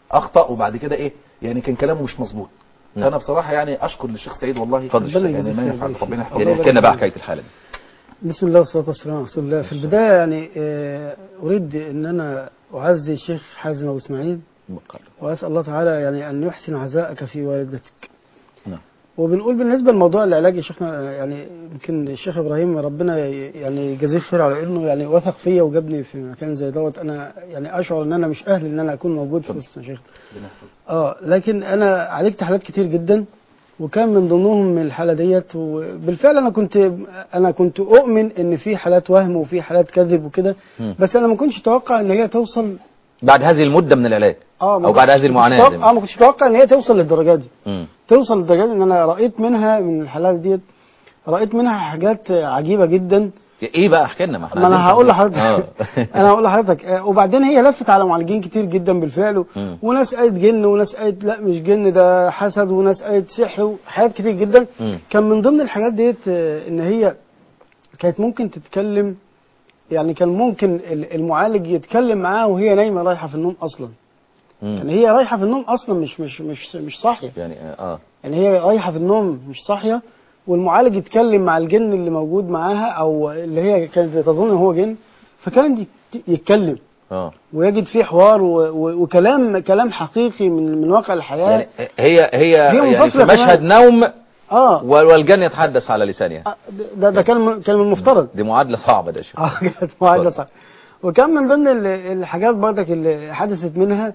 اخطا وبعد كده ايه يعني كان كلامه مش مظبوط نعم. انا بصراحه يعني اشكر للشيخ سعيد والله اتفضل ربنا يعني يجزيك ما خير يفعل ويبارك ربنا فيك. يحفظه يعني احكي لنا بقى حكايه الحاله دي بسم الله والصلاة والسلام على رسول الله في البداية يعني آه، أريد أن أنا أعزي الشيخ حازم أبو إسماعيل وأسأل الله تعالى يعني أن يحسن عزاءك في والدتك نعم. وبنقول بالنسبة لموضوع العلاج يا شيخنا آه، يعني يمكن الشيخ إبراهيم ربنا ي- يعني يجازيه خير على إنه يعني وثق فيا وجابني في مكان زي دوت أنا يعني أشعر إن أنا مش أهل إن أنا أكون موجود في وسط مشايخ ربنا يحفظه اه لكن انا عالجت حالات كتير جدا وكان من ضمنهم الحاله ديت وبالفعل انا كنت انا كنت اؤمن ان في حالات وهم وفي حالات كذب وكده مم. بس انا ما كنتش اتوقع ان هي توصل بعد هذه المده من العلاج اه ما او بعد كنتش- هذه المعاناه كنتش دي. أتوقع- اه ما كنتش اتوقع ان هي توصل للدرجه دي مم. توصل للدرجه دي ان انا رايت منها من الحالات ديت رايت منها حاجات عجيبه جدا ايه بقى احكي لنا ما احنا ما انا عايزين هقول نفهم. لحضرتك آه. انا هقول لحضرتك آه، وبعدين هي لفت على معالجين كتير جدا بالفعل مم. وناس قالت جن وناس قالت لا مش جن ده حسد وناس قالت سحر وحاجات كتير جدا مم. كان من ضمن الحاجات ديت آه، ان هي كانت ممكن تتكلم يعني كان ممكن ال- المعالج يتكلم معاها وهي نايمه رايحه في النوم اصلا مم. يعني هي رايحه في النوم اصلا مش مش مش مش صاحيه يعني اه يعني هي رايحه في النوم مش صاحيه والمعالج يتكلم مع الجن اللي موجود معاها او اللي هي كانت تظن هو جن فكان يت- يتكلم اه ويجد فيه حوار و... و... وكلام كلام حقيقي من من واقع الحياه يعني هي هي يعني في منفصلة مشهد تماماً. نوم اه وال- والجن يتحدث على لسانها آه، ده ده كان من- كان من المفترض دي معادله صعبه ده يا شيخ اه كانت معادله صح وكان من ضمن ال- الحاجات برضك اللي حدثت منها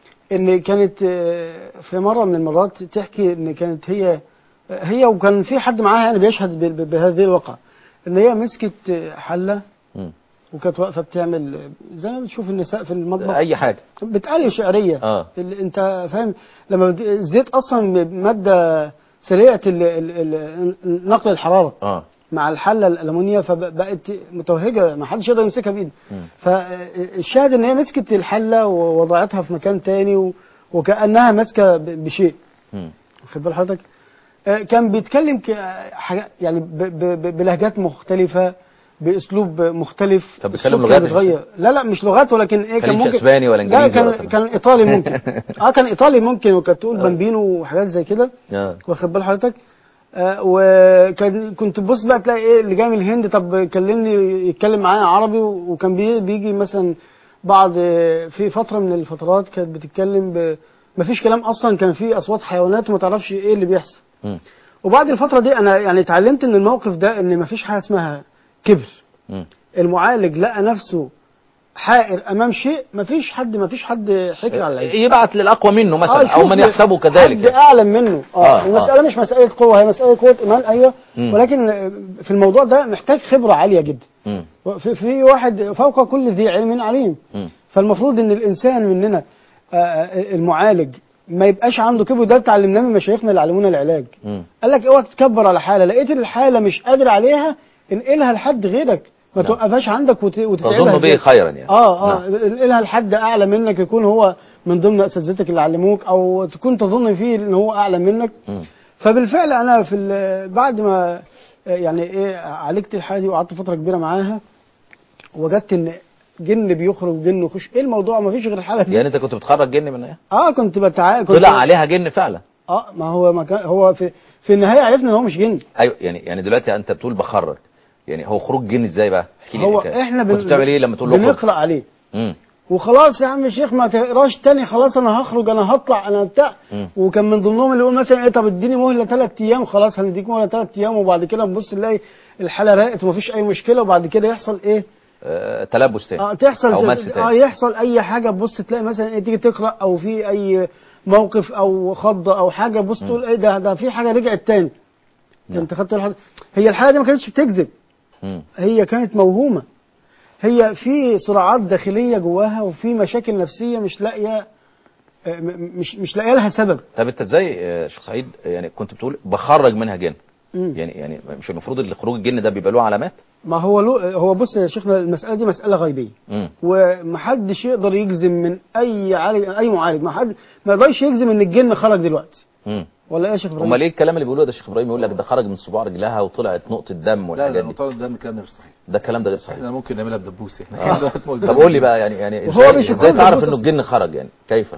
ان كانت آه، في مره من المرات تحكي ان كانت هي هي وكان في حد معاها يعني بيشهد ب- ب- بهذه الواقعه ان هي مسكت آه، حله مم. وكانت واقفه بتعمل آه، زي ما بتشوف النساء في المطبخ اي حاجه بتقلي شعريه اه اللي انت فاهم لما بت- الزيت اصلا ماده سريعه ال- ال- ال- نقل الحراره اه مع الحله الالومنيا فبقت متوهجه ما حدش يقدر يمسكها بايده مم. فالشاهد ان هي مسكت الحله ووضعتها في مكان تاني و- وكانها ماسكه ب- بشيء مم. واخد بال حضرتك آه، كان بيتكلم ك- حاجة يعني ب- ب- ب- بلهجات مختلفه باسلوب مختلف طب بيتكلم أسلوب لغات كان بيتغير لا لا مش لغات ولكن ايه كان كلمش ممكن اسباني ولا لا انجليزي ولا كان كلام. كان ايطالي ممكن اه كان ايطالي ممكن وكانت تقول بامبينو وحاجات زي كده اه واخد بال حضرتك آه وكان كنت تبص بقى تلاقي ايه اللي جاي من الهند طب كلمني يتكلم معايا عربي و- وكان بي بيجي مثلا بعض آه، في فتره من الفترات كانت بتتكلم ب مفيش كلام اصلا كان في اصوات حيوانات وما تعرفش ايه اللي بيحصل مم. وبعد الفتره دي انا يعني اتعلمت ان الموقف ده ان مفيش حاجه اسمها كبر مم. المعالج لقى نفسه حائر امام شيء مفيش حد مفيش حد حكر على العين يبعت للاقوى منه مثلا او شوف من لي يحسبه حد كذلك اعلم منه اه, آه، المساله آه. مش مساله قوه هي مساله قوه ايمان ايوه مم. ولكن آه، في الموضوع ده محتاج خبره عاليه جدا مم. في, في واحد فوق كل ذي علم عليم مم. فالمفروض ان الانسان مننا آه، آه، المعالج ما يبقاش عنده كبر ده اتعلمناه من مشايخنا اللي علمونا العلاج مم. قال لك اوعى تتكبر على حاله لقيت الحاله مش قادر عليها انقلها لحد غيرك ما نعم. توقفهاش عندك وت- وتتعبها تظن به زيادة. خيرا يعني اه اه نعم. انقلها لحد اعلى منك يكون هو من ضمن اساتذتك اللي علموك او تكون تظن فيه ان هو اعلى منك مم. فبالفعل انا في ال- بعد ما آه، يعني ايه عالجت الحاله دي وقعدت فتره كبيره معاها وجدت ان جن بيخرج جن يخش ايه الموضوع ما فيش غير الحاله دي يعني انت كنت بتخرج جن من ايه اه كنت بتع كنت طلع عليها جن فعلا اه ما هو ما كان هو في في النهايه عرفنا ان هو مش جن ايوه يعني يعني دلوقتي انت بتقول بخرج يعني هو خروج جن ازاي بقى احكي لي هو الحكاية. احنا كنت بتعمل ايه لما تقول له اخرج بنقرا عليه مم. وخلاص يا عم الشيخ ما تقراش تاني خلاص انا هخرج انا هطلع انا بتاع مم. وكان من ضمنهم اللي يقول مثلا ايه طب اديني مهله ثلاث ايام خلاص هنديك مهله ثلاث ايام وبعد كده نبص نلاقي الحاله راقت ومفيش اي مشكله وبعد كده يحصل ايه؟ آه تلبس تاني اه تحصل او مس اه تاني يحصل اي حاجه تبص تلاقي مثلا ايه تيجي تقرا او في اي موقف او خضه او حاجه بص تقول ايه ده ده في حاجه رجعت تاني نعم. انت خدت بالك؟ هي الحاله دي ما كانتش بتكذب مم. هي كانت موهومة هي في صراعات داخلية جواها وفي مشاكل نفسية مش لاقية آه، م- مش مش لاقيه لها سبب طب انت ازاي يا شيخ سعيد يعني كنت بتقول بخرج منها جن مم. يعني يعني مش المفروض اللي خروج الجن ده بيبقى له علامات ما هو له هو بص يا شيخنا المسألة دي مسألة غيبية مم. ومحدش يقدر يجزم من أي عالج أي معالج ما حد ما يقدرش يجزم إن الجن خرج دلوقتي مم. ولا إيه يا شيخ إبراهيم؟ امال ايه الكلام اللي بيقولوه ده الشيخ ابراهيم يقول لك ده خرج من صباع رجلها وطلعت نقطه دم لا والحاجات لا دي نقطة الدم الكلام ده مش صحيح ده الكلام ده غير صحيح احنا ممكن نعملها بدبوس آه. احنا طب قول لي بقى يعني يعني وهو ازاي, مش ازاي يكون تعرف دبوس انه الجن خرج يعني كيف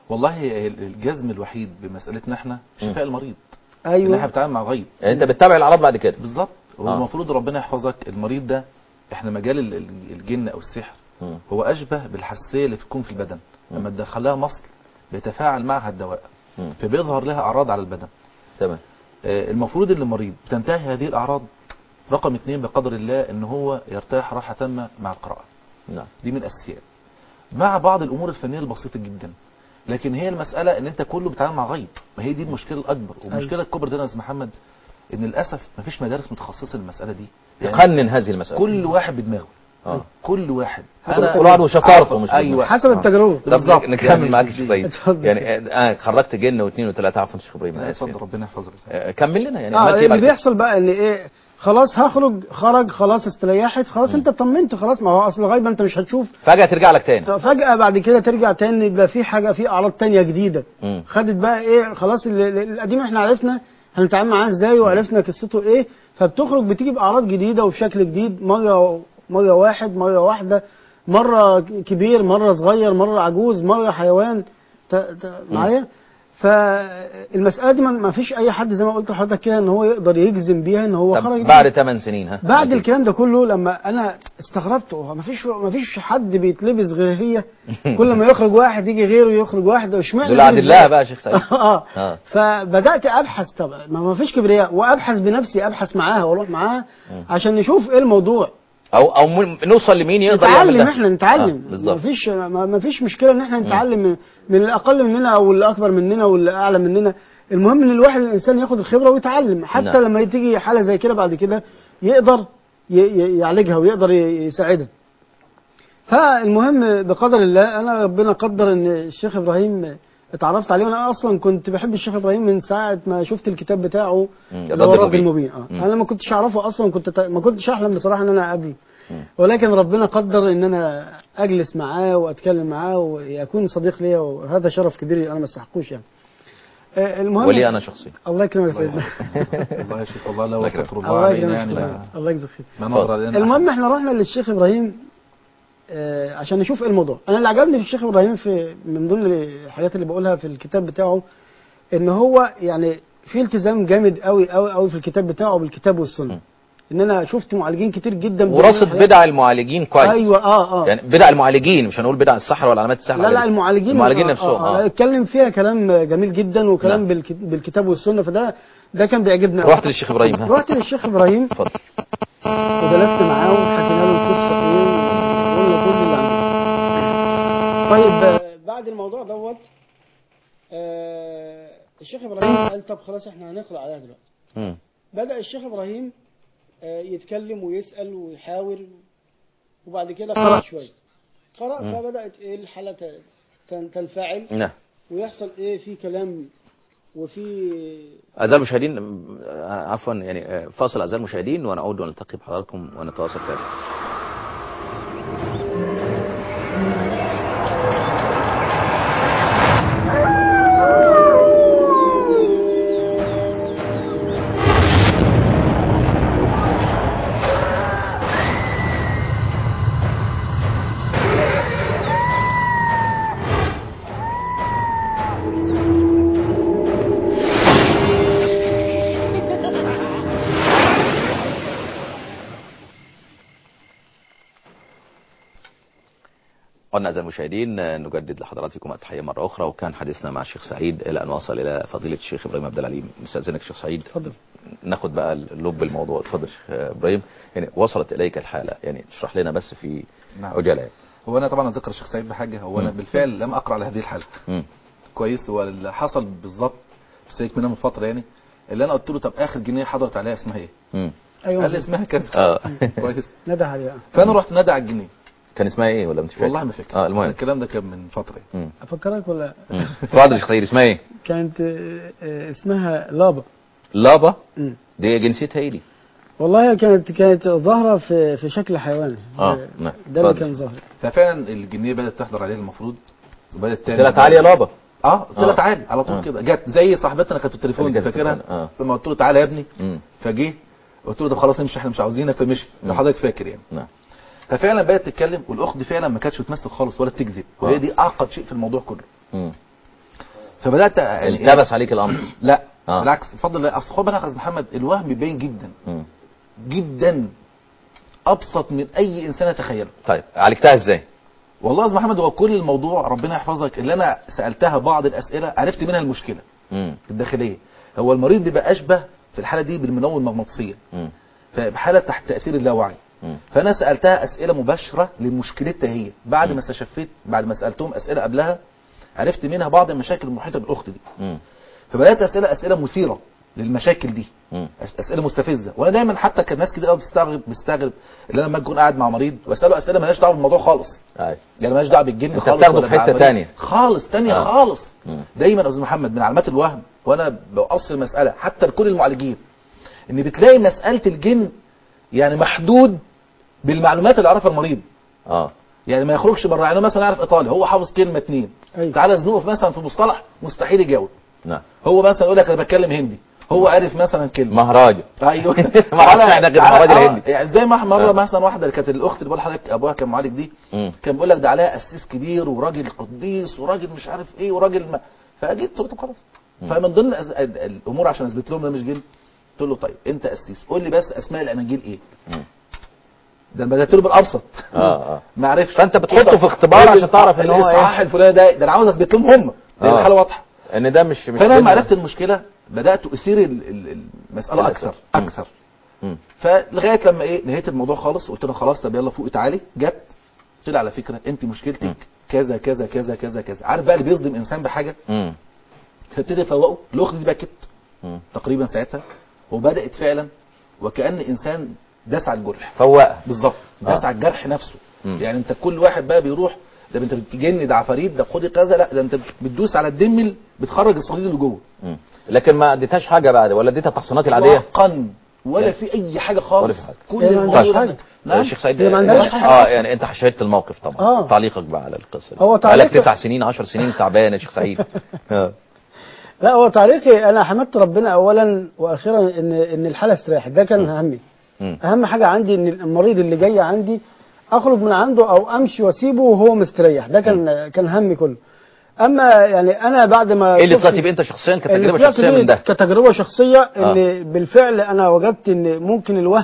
والله الجزم الوحيد بمسألتنا احنا شفاء المريض ان احنا ايوه بنتعامل مع غيب يعني انت بتتابع الاعراض بعد كده بالظبط هو آه. المفروض ربنا يحفظك المريض ده احنا مجال ال- ال- الجن او السحر مم. هو اشبه بالحساسيه اللي بتكون في البدن لما تدخلها مصل بيتفاعل معها الدواء مم. فبيظهر لها اعراض على البدن تمام آه، المفروض اللي مريض تنتهي هذه الاعراض رقم اثنين بقدر الله ان هو يرتاح راحه تامه مع القراءه نعم دي من الاساسيات مع بعض الامور الفنيه البسيطه جدا لكن هي المساله ان انت كله بتتعامل مع غيب ما هي دي المشكله الاكبر والمشكله الكبرى ده يا استاذ محمد ان للاسف ما فيش مدارس متخصصه للمساله دي يعني يقنن هذه المسألة كل واحد بدماغه آه. كل واحد حسب كل واحد وشطارته مش ايوه حسب التجربه طب بالظبط. نكمل يعني معاك دي- الشيخ سيد اتفضل. يعني آه خرجت جن واثنين وثلاثه عفوا شيخ ابراهيم انا اسف اتفضل ربنا يحفظك آه، كمل لنا يعني اه عملت ايه اللي بعد كده؟ بيحصل بقى ان ايه خلاص هخرج خرج خلاص استريحت خلاص انت اطمنت خلاص ما هو اصل غيبه انت مش هتشوف فجاه ترجع لك تاني فجأة بعد كده ترجع تاني يبقى في حاجة في أعراض تانية جديدة مم. خدت بقى إيه خلاص ال- ال- القديم إحنا عرفنا هنتعامل معاه إزاي وعرفنا قصته إيه فبتخرج بتيجي بأعراض جديدة وبشكل جديد مرة مرة واحد مرة واحدة مرة كبير مرة صغير مرة عجوز مرة حيوان ت- ت- معايا فالمسألة دي ما- ما فيش أي حد زي ما قلت لحضرتك كده إن هو يقدر يجزم بيها إن هو طب خرج بعد 8 سنين ها بعد أكيد. الكلام ده كله لما انا استغربت هو مفيش مفيش حد بيتلبس غير هي كل ما يخرج واحد يجي غيره يخرج واحد اشمعنى دول دول عدل إزاي؟ الله بقى يا شيخ سعيد اه آه. فبدات ابحث طب ما ما فيش كبرياء وابحث بنفسي ابحث معاها واروح معاها عشان نشوف ايه الموضوع او او م- نوصل لمين يقدر يعمل نتعلم ده احنا نتعلم آه. بالظبط مفيش ما ما فيش مشكله ان احنا نتعلم من, من الاقل مننا او اللي اكبر مننا واللي اعلى مننا المهم ان الواحد الانسان ياخد الخبره ويتعلم حتى نعم. لما تيجي حاله زي كده بعد كده يقدر ي- ي- يعالجها ويقدر ي- يساعدها فالمهم بقدر الله انا ربنا قدر ان الشيخ ابراهيم اتعرفت عليه وانا اصلا كنت بحب الشيخ ابراهيم من ساعه ما شفت الكتاب بتاعه مم. اللي هو الرد الرد المبين. المبين اه مم. انا ما كنتش اعرفه اصلا كنت ت- ما كنتش احلم بصراحه ان انا اقابله مم. ولكن ربنا قدر ان انا اجلس معاه واتكلم معاه ويكون صديق ليا وهذا شرف كبير انا ما استحقوش يعني آه، المهم ولي انا شخصيا الله يكرمك يا سيدنا والله يا شيخ والله لا الله وستر يكرمك. الله الله علينا يكرمك يعني شكراً. ما الله يجزاك خير ما نظر علينا المهم احنا رحنا للشيخ ابراهيم آه، عشان نشوف ايه الموضوع انا اللي عجبني في الشيخ ابراهيم في من ضمن الحاجات اللي بقولها في الكتاب بتاعه ان هو يعني في التزام جامد قوي قوي قوي في الكتاب بتاعه بالكتاب والسنه ان انا شفت معالجين كتير جدا بيعملوا ورصد حاجات- بدع المعالجين كويس ايوه اه اه يعني بدع المعالجين مش هنقول بدع السحر ولا علامات السحر لا لا العادية. المعالجين المعالجين آه، نفسهم آه آه اه اتكلم فيها كلام جميل جدا وكلام نعم. بالك- بالكتاب والسنه فده ده كان بيعجبني أوي. رحت للشيخ ابراهيم ها رحت للشيخ ابراهيم اتفضل وجلست معاه وحكينا له القصه ايه وقلنا كل اللي عندنا طيب آه، بعد الموضوع دوت آه، الشيخ ابراهيم قال طب خلاص احنا هنقرا عليها دلوقتي مم. بدا الشيخ ابراهيم آه، يتكلم ويسال ويحاور وبعد كده قرا شويه قرا مم. فبدات ايه الحاله ت- تن- تنفعل نعم ويحصل ايه في كلام وفي أعزائي المشاهدين آه، عفوا يعني آه، فاصل أعزائي المشاهدين ونعود ونلتقي بحضراتكم ونتواصل تاني قلنا أعزائي المشاهدين آه، نجدد لحضراتكم التحية مرة أخرى وكان حديثنا مع الشيخ سعيد إلى أن وصل إلى فضيلة الشيخ إبراهيم عبد العليم نستأذنك شيخ سعيد اتفضل. ناخد بقى لب الموضوع اتفضل شيخ إبراهيم يعني وصلت إليك الحالة يعني اشرح لنا بس في نعم. عجالة يعني. هو انا طبعا اذكر الشيخ سعيد بحاجه هو انا مم. بالفعل لم اقرا على هذه الحاله مم. كويس هو اللي حصل بالظبط بس هيك منها من فتره يعني اللي انا قلت له طب اخر جنيه حضرت عليها اسمها ايه؟ مم. ايوه قال لي اسمها كذا آه. كويس ندى عليها فانا رحت نادى على الجنيه كان اسمها إيه ولا أنت فاكر؟ والله ما فاكر اه المهم الكلام ده كان من فتره يعني. مم. افكرك ولا مم. اتفضل يا شيخ سعيد اسمها إيه؟ كانت آه، آه، اسمها لابا لابا مم. دي جنسيتها إيه دي؟ والله هي كانت كانت ظاهره في في شكل حيوان آه، نعم. ده اللي اتفضل. كان ظاهر ففعلا الجنيه بدات تحضر عليه المفروض وبدات تعمل قلت لها تعالي يا لابا اه قلت لها آه. تعالى على طول آه. كده جت زي صاحبتنا كانت في التليفون اللي كانت في فاكرها التليفون، آه. لما قلت له تعالى يا ابني مم. فجه قلت له طب خلاص امشي احنا مش عاوزينك فمشي لو حضرتك فاكر يعني نعم ففعلا بدات تتكلم والاخت دي فعلا ما كانتش بتمثل خالص ولا بتكذب وهي آه. دي اعقد شيء في الموضوع كله مم. فبدات يعني التبس عليك الامر لا آه. بالعكس بفضل الله اصل خد بالك يا استاذ محمد الوهم بيبين جدا مم. جدا ابسط من اي انسان يتخيله طيب عالجتها ازاي والله يا استاذ محمد هو كل الموضوع ربنا يحفظك اللي انا سالتها بعض الاسئله عرفت منها المشكله مم. الداخليه هو المريض بيبقى اشبه في الحاله دي بالمنوم المغناطيسيه مم. فبحاله تحت تاثير اللاوعي مم. فانا سالتها اسئله مباشره لمشكلتها هي بعد ما استشفيت بعد ما سالتهم اسئله قبلها عرفت منها بعض المشاكل المحيطه بالاخت دي مم. فبدات اسئله اسئله مثيره للمشاكل دي مم. أس- اسئله مستفزه وانا دايما حتى كان ناس كتير قوي بتستغرب بتستغرب ان انا لما اكون قاعد مع مريض واساله اسئله مالهاش دعوه بالموضوع خالص أيوة. يعني مالهاش دعوه بالجن أنت خالص بتاخده ولا في حتة بالعملية. تانية. خالص تانية آه. خالص مم. دايما يا استاذ محمد من علامات الوهم وانا باصل المساله حتى لكل المعالجين ان بتلاقي مساله الجن يعني محدود بالمعلومات اللي يعرفها المريض اه يعني ما يخرجش بره يعني مثلا يعرف ايطالي هو حافظ كلمه اتنين أيوة. تعالى زنقه في مثلا في مصطلح مستحيل يجاوب نعم هو مثلا يقول لك انا بتكلم هندي هو عارف مثلا كلمه مهراجة ايوه ما اعرفش احنا غير تعالى- المهراج آه، الهندي. يعني زي ما مره آه. مثلا واحده اللي كانت الاخت اللي بقول لحضرتك ابوها كان معالج دي مم. كان بيقول لك ده عليها قسيس كبير وراجل قديس وراجل مش عارف ايه وراجل ما فجيت قلت له خلاص فمن ضمن الأز- ال- الامور عشان اثبت لهم ده مش جن قلت له طيب انت قسيس قول لي بس اسماء الاناجيل ايه مم. ده انا بدات له بالابسط اه اه ما عرفش فأنت بتحطه في اختبار قول لي عشان تعرف إن هو إيه. الاصحاح الفلاني ده ده انا عاوز اثبت لهم هم لان آه. الحاله واضحه ان ده مش مش فانا لما جن. عرفت المشكله بدات اثير ال- ال- المساله الأسئلة. اكثر مم. اكثر مم. فلغايه لما ايه نهيت الموضوع خالص قلت لها خلاص طب يلا فوقي تعالي جت قلت لها على فكره انت مم. مشكلتك كذا كذا كذا كذا كذا عارف بقى اللي بيصدم انسان بحاجه مم. فابتدي افوقه الاخت دي بكت مم. تقريبا ساعتها وبدات فعلا وكان انسان داس على الجرح فوقها بالظبط داس آه. على الجرح نفسه مم. يعني انت كل واحد بقى بيروح ده انت بتجن ده عفاريت ده خدي كذا لا ده انت بتدوس على الدمل بتخرج الصديد اللي جوه مم. لكن ما اديتهاش حاجه بعد ولا اديتها التحصينات العاديه اطلاقا ولا يعني- في اي حاجه خالص ولا في حاجة. كل هي ما الموضوع عندهاش ده- حاجة. نعم الشيخ سعيد هي ما عندهاش حاجة. اه يعني انت شهدت الموقف طبعا آه. تعليقك بقى على القصه دي هو بقالك تعليق- تسع سنين 10 سنين تعبان يا شيخ سعيد آه. لا هو تعليقي انا حمدت ربنا اولا واخيرا ان ان الحاله استريحت ده كان همي مم. اهم حاجه عندي ان المريض اللي جاي عندي اخرج من عنده او امشي واسيبه وهو مستريح ده كان كان همي كله اما يعني انا بعد ما ايه اللي شفت- طلعت بيه انت شخصيا اللي كتجربه طلعت شخصيه بيه من ده كتجربه شخصيه ان آه. بالفعل انا وجدت ان ممكن الوهم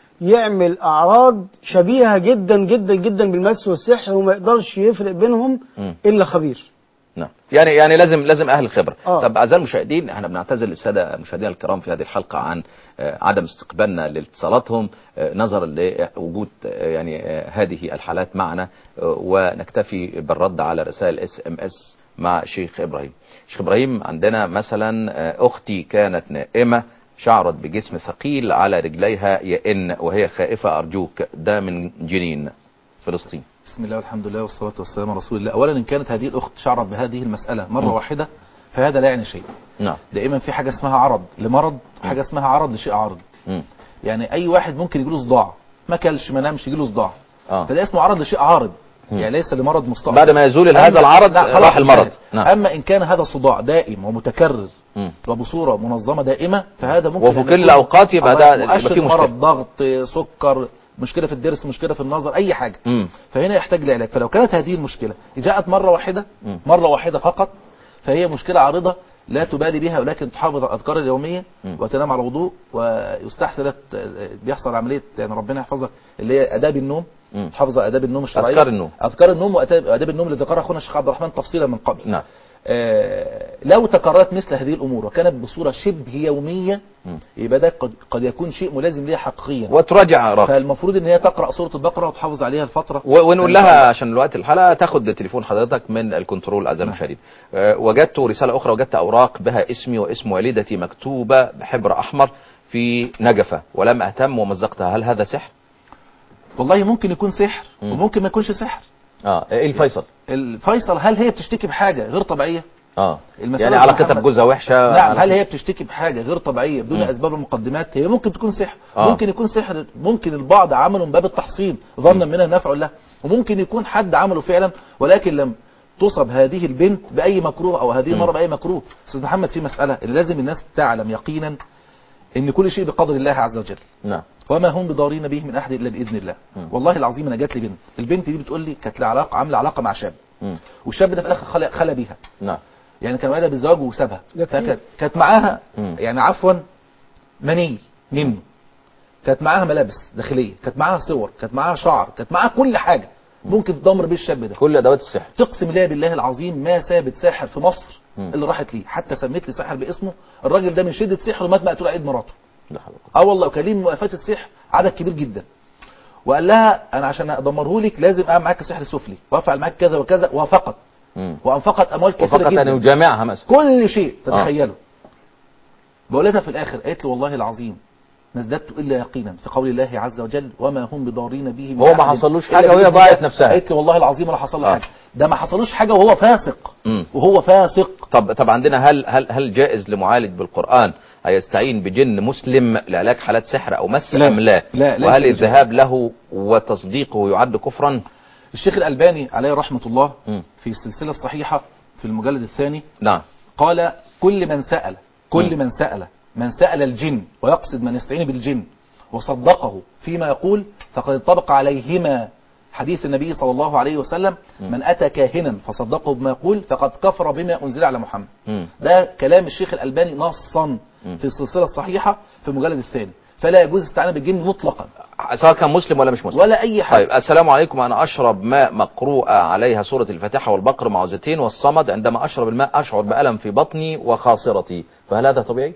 يعمل اعراض شبيهه جدا جدا جدا بالمس والسحر وما يقدرش يفرق بينهم مم. الا خبير نعم يعني يعني لازم لازم اهل الخبره آه. طب اعزائي المشاهدين احنا بنعتذر للساده مشاهدينا الكرام في هذه الحلقه عن آه، عدم استقبالنا لاتصالاتهم آه، نظرا لوجود آه، يعني آه، هذه الحالات معنا آه، ونكتفي بالرد على رسائل اس ام اس مع شيخ ابراهيم شيخ ابراهيم عندنا مثلا آه، اختي كانت نائمه شعرت بجسم ثقيل على رجليها يئن وهي خائفه ارجوك ده من جنين فلسطين بسم الله والحمد لله والصلاة والسلام على رسول الله أولا إن كانت هذه الأخت شعرت بهذه المسألة مرة م. واحدة فهذا لا يعني شيء نعم دائما في حاجة اسمها عرض لمرض وحاجة اسمها عرض لشيء عارض مم. يعني أي واحد ممكن يجيله صداع ما كلش ما نامش يجيله صداع اه فده اسمه عرض لشيء عارض م. يعني ليس لمرض مستقبل بعد ما يزول هذا أما- العرض لا، خلاص راح المرض انتهت. نعم أما إن كان هذا صداع دائم ومتكرر مم. وبصورة منظمة دائمة فهذا ممكن وفي أن كل يكون الأوقات يبقى ده- يبقى مؤشر فيه مشكلة. مرض ضغط سكر مشكلة في الضرس مشكلة في النظر أي حاجة مم. فهنا يحتاج لعلاج فلو كانت هذه المشكلة جاءت مرة واحدة مم. مرة واحدة فقط فهي مشكلة عارضة لا تبالي بها ولكن تحافظ على الأذكار اليومية مم. وتنام على وضوء ويستحسن لك- بيحصل عملية يعني ربنا يحفظك اللي هي آداب النوم مم. تحافظ على آداب النوم الشرعية أذكار النوم. أذكار النوم وآداب آداب النوم اللي ذكرها أخونا الشيخ عبد الرحمن تفصيلا من قبل نعم آه، لو تكررت مثل هذه الامور وكانت بصوره شبه يوميه مم. يبقى ده قد, قد يكون شيء ملازم ليها حقيقيا وتراجع راقب فالمفروض ان هي تقرا سوره البقره وتحافظ عليها الفتره و- ونقول لها عشان الوقت الحلقه تاخد تليفون حضرتك من الكنترول اعزائي المشاهدين أه وجدت رساله اخرى وجدت اوراق بها اسمي واسم والدتي مكتوبه بحبر احمر في نجفه ولم اهتم ومزقتها هل هذا سحر؟ والله ممكن يكون سحر مم. وممكن ما يكونش سحر اه ايه الفيصل؟ الفيصل هل هي بتشتكي بحاجه غير طبيعيه اه المسألة يعني يا علاقتها محمد. بجوزها وحشه نعم علاقة- هل هي بتشتكي بحاجه غير طبيعيه بدون مم. اسباب ومقدمات هي ممكن تكون سحر آه. ممكن يكون سحر ممكن البعض عمله من باب التحصين ظنا منها نفع له وممكن يكون حد عمله فعلا ولكن لم تصب هذه البنت باي مكروه او هذه مم. المره باي مكروه استاذ محمد في مساله اللي لازم الناس تعلم يقينا ان كل شيء بقدر الله عز وجل نعم وما هم بضارين به من احد الا باذن الله مم. والله العظيم انا جات لي بنت البنت دي بتقول لي كانت لها علاقه عامله علاقه مع شاب مم. والشاب ده في الاخر خلى خلى بيها نعم يعني كان وعدها بالزواج وسابها ده كتير. فكانت كانت معاها مم. يعني عفوا مني منه كانت معاها ملابس داخليه كانت معاها صور كانت معاها شعر كانت معاها كل حاجه ممكن تدمر بيه الشاب ده كل ادوات السحر تقسم الله بالله العظيم ما ثابت ساحر في مصر مم. اللي راحت ليه حتى سميت لي ساحر باسمه الراجل ده من شده سحره مات مقتول عيد مراته لا حول ولا قوة. اه والله وكان ليه من مؤلفات السحر عدد كبير جدا وقال لها انا عشان ادمره لك لازم اعمل معاك السحر السفلي وافعل معاك كذا وكذا وافقت مم. وانفقت اموال كثيره وفقط جدا ان يجامعها مثلا كل شيء تتخيله بقولتها في الاخر قالت له والله العظيم ما ازددت الا يقينا في قول الله عز وجل وما هم بضارين به من هو ما أحد حصلوش إلا حاجة وهي بإذن ضاعت الله. نفسها. قالت لي والله العظيم ولا حصل له آه. حاجه ده ما حصلوش حاجه وهو فاسق مم. وهو فاسق طب طب عندنا هل هل هل جائز لمعالج بالقرآن أن يستعين بجن مسلم لعلاج حالات سحر أو مس لا. أم لا؟ لا، ليس وهل بجائز. الذهاب له وتصديقه يعد كفرا؟ الشيخ الالباني عليه رحمه الله مم. في السلسله الصحيحه في المجلد الثاني نعم قال كل من سأل كل مم. من سأل من سأل الجن ويقصد من يستعين بالجن وصدقه فيما يقول فقد انطبق عليهما حديث النبي صلى الله عليه وسلم من أتى كاهنا فصدقه بما يقول فقد كفر بما أنزل على محمد مم. ده كلام الشيخ الألباني نصا مم. في السلسلة الصحيحة في المجلد الثاني فلا يجوز الاستعانة بالجن مطلقا سواء كان مسلم ولا مش مسلم ولا أي حاجة طيب السلام عليكم أنا أشرب ماء مقروءة عليها سورة الفاتحة والبقر معوذتين والصمد عندما أشرب الماء أشعر بألم في بطني وخاصرتي فهل هذا طبيعي؟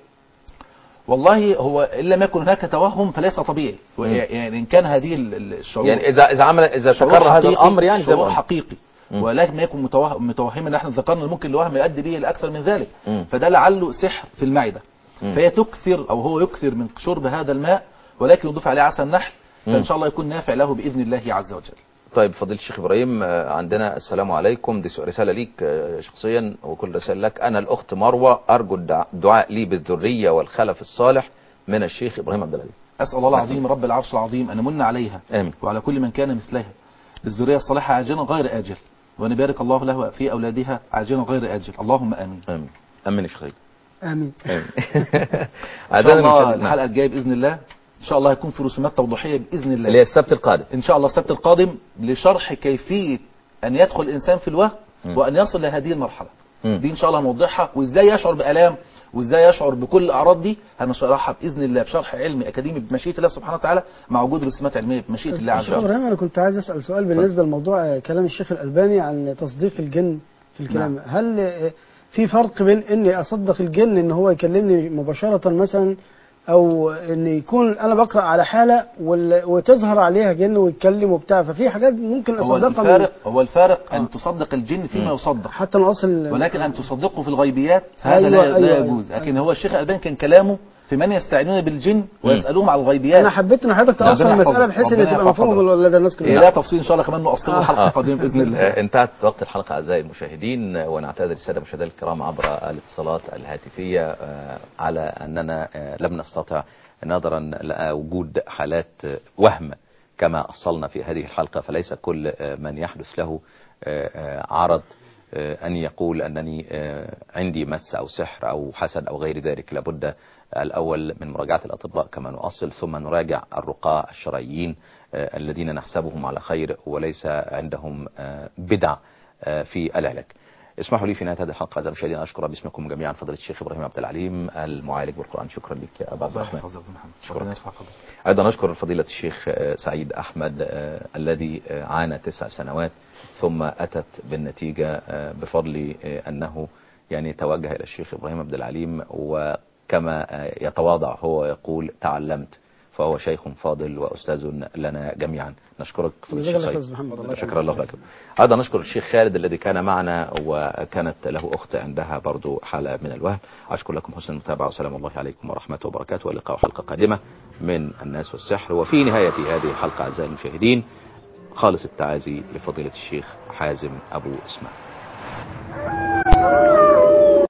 والله هو إن لم يكن هناك توهم فليس طبيعي مم. يعني إن كان هذه ال- ال- الشعور يعني إذا إذا عمل إذا شعور تكرر هذا حقيقي- الأمر يعني زي ما شعور قلت. حقيقي مم. ولكن ما يكون متوهم متوهما ان احنا ذكرنا إن ممكن الوهم يؤدي به لاكثر من ذلك مم. فده لعله سحر في المعده مم. فهي تكثر او هو يكثر من شرب هذا الماء ولكن يضيف عليه عسل نحل مم. فان شاء الله يكون نافع له باذن الله عز وجل طيب فضيلة الشيخ إبراهيم آه، عندنا السلام عليكم دي رسالة ليك آه، شخصيا وكل رسالة لك أنا الأخت مروة أرجو الدع- الدعاء لي بالذرية والخلف الصالح من الشيخ إبراهيم عبد العزيز اسال الله العظيم رب العرش العظيم ان يمن عليها آمين وعلى كل من كان مثلها بالذريه الصالحه عاجلا غير اجل وان يبارك الله له في اولادها عاجلا غير اجل اللهم امين آمين أمين يا شيخ إبراهيم. امين آمين ان شاء أعزائي الله المشاهدين، نعم. الحلقه الجايه باذن الله ان شاء الله هيكون في رسومات توضيحيه باذن الله اللي هي السبت القادم ان شاء الله السبت القادم لشرح كيفيه ان يدخل الانسان في الوهم مم. وان يصل لهذه المرحله مم. دي ان شاء الله هنوضحها وازاي يشعر بالام وازاي يشعر بكل الاعراض دي هنشرحها باذن الله بشرح علمي اكاديمي بمشيئه الله سبحانه وتعالى مع وجود رسومات علميه بمشيئه الله عز شيخ وجل ابراهيم انا كنت عايز اسال سؤال بالنسبه لموضوع آه، كلام الشيخ الالباني عن تصديق الجن في الكلام نعم. هل آه، في فرق بين اني اصدق الجن ان هو يكلمني مباشره مثلا او ان يكون انا بقرا على حاله وال- وتظهر عليها جن ويتكلم وبتاع ففي حاجات ممكن هو اصدقها من- الفارق هو الفارق آه. ان تصدق الجن فيما يصدق حتى نوصل ولكن ان تصدقه في الغيبيات هذا أيوة، لا, أيوة، لا أيوة. يجوز لكن هو الشيخ الالباني كان كلامه في من يستعينون بالجن ويسالوهم على الغيبيات انا حبيت ان حضرتك ربنا توصل يحفظك. المساله بحيث ان ربنا تبقى يحفظ مفهومه لدى الناس لا كلها تفصيل ان شاء الله كمان نؤصله الحلقه القادمه باذن الله آه، انتهت وقت الحلقة أعزائي المشاهدين آه، ونعتذر السادة المشاهدين الكرام عبر الاتصالات الهاتفية آه، على أننا آه، لم نستطع نظرا لوجود حالات آه، وهم كما أصلنا في هذه الحلقة فليس كل آه، من يحدث له آه، آه، عرض آه، أن يقول أنني آه، عندي مس أو سحر أو حسد أو غير ذلك لابد الأول من مراجعة الأطباء كما نؤصل ثم نراجع الرقاة الشرعيين آه، الذين نحسبهم على خير وليس عندهم آه، بدع آه، في العلاج اسمحوا لي في نهاية هذه الحلقة أعزائي المشاهدين أشكر باسمكم جميعا فضيلة الشيخ إبراهيم عبد العليم المعالج بالقرآن شكرا لك يا أبا عبد الله الرحمن يحفظك يا محمد شكرا. ربنا يرفع قدرك أيضا أشكر فضيلة الشيخ آه، سعيد أحمد آه، الذي آه، عانى تسع سنوات ثم أتت بالنتيجة آه، بفضل آه، أنه يعني توجه إلى الشيخ إبراهيم عبد العليم وكما آه، يتواضع هو يقول تعلمت فهو شيخ فاضل وأستاذ لنا جميعا نشكرك فضيلة جزاك الشيخ الله سعيد خير محمد الله شكرا الله لك أيضا نشكر الشيخ خالد الذي كان معنا وكانت له أخت عندها برضو حالة من الوهم أشكر لكم حسن المتابعة وسلام الله عليكم ورحمة وبركاته واللقاء حلقة قادمة من الناس والسحر وفي نهاية هذه الحلقة أعزائي المشاهدين خالص التعازي لفضيلة الشيخ حازم أبو إسماعيل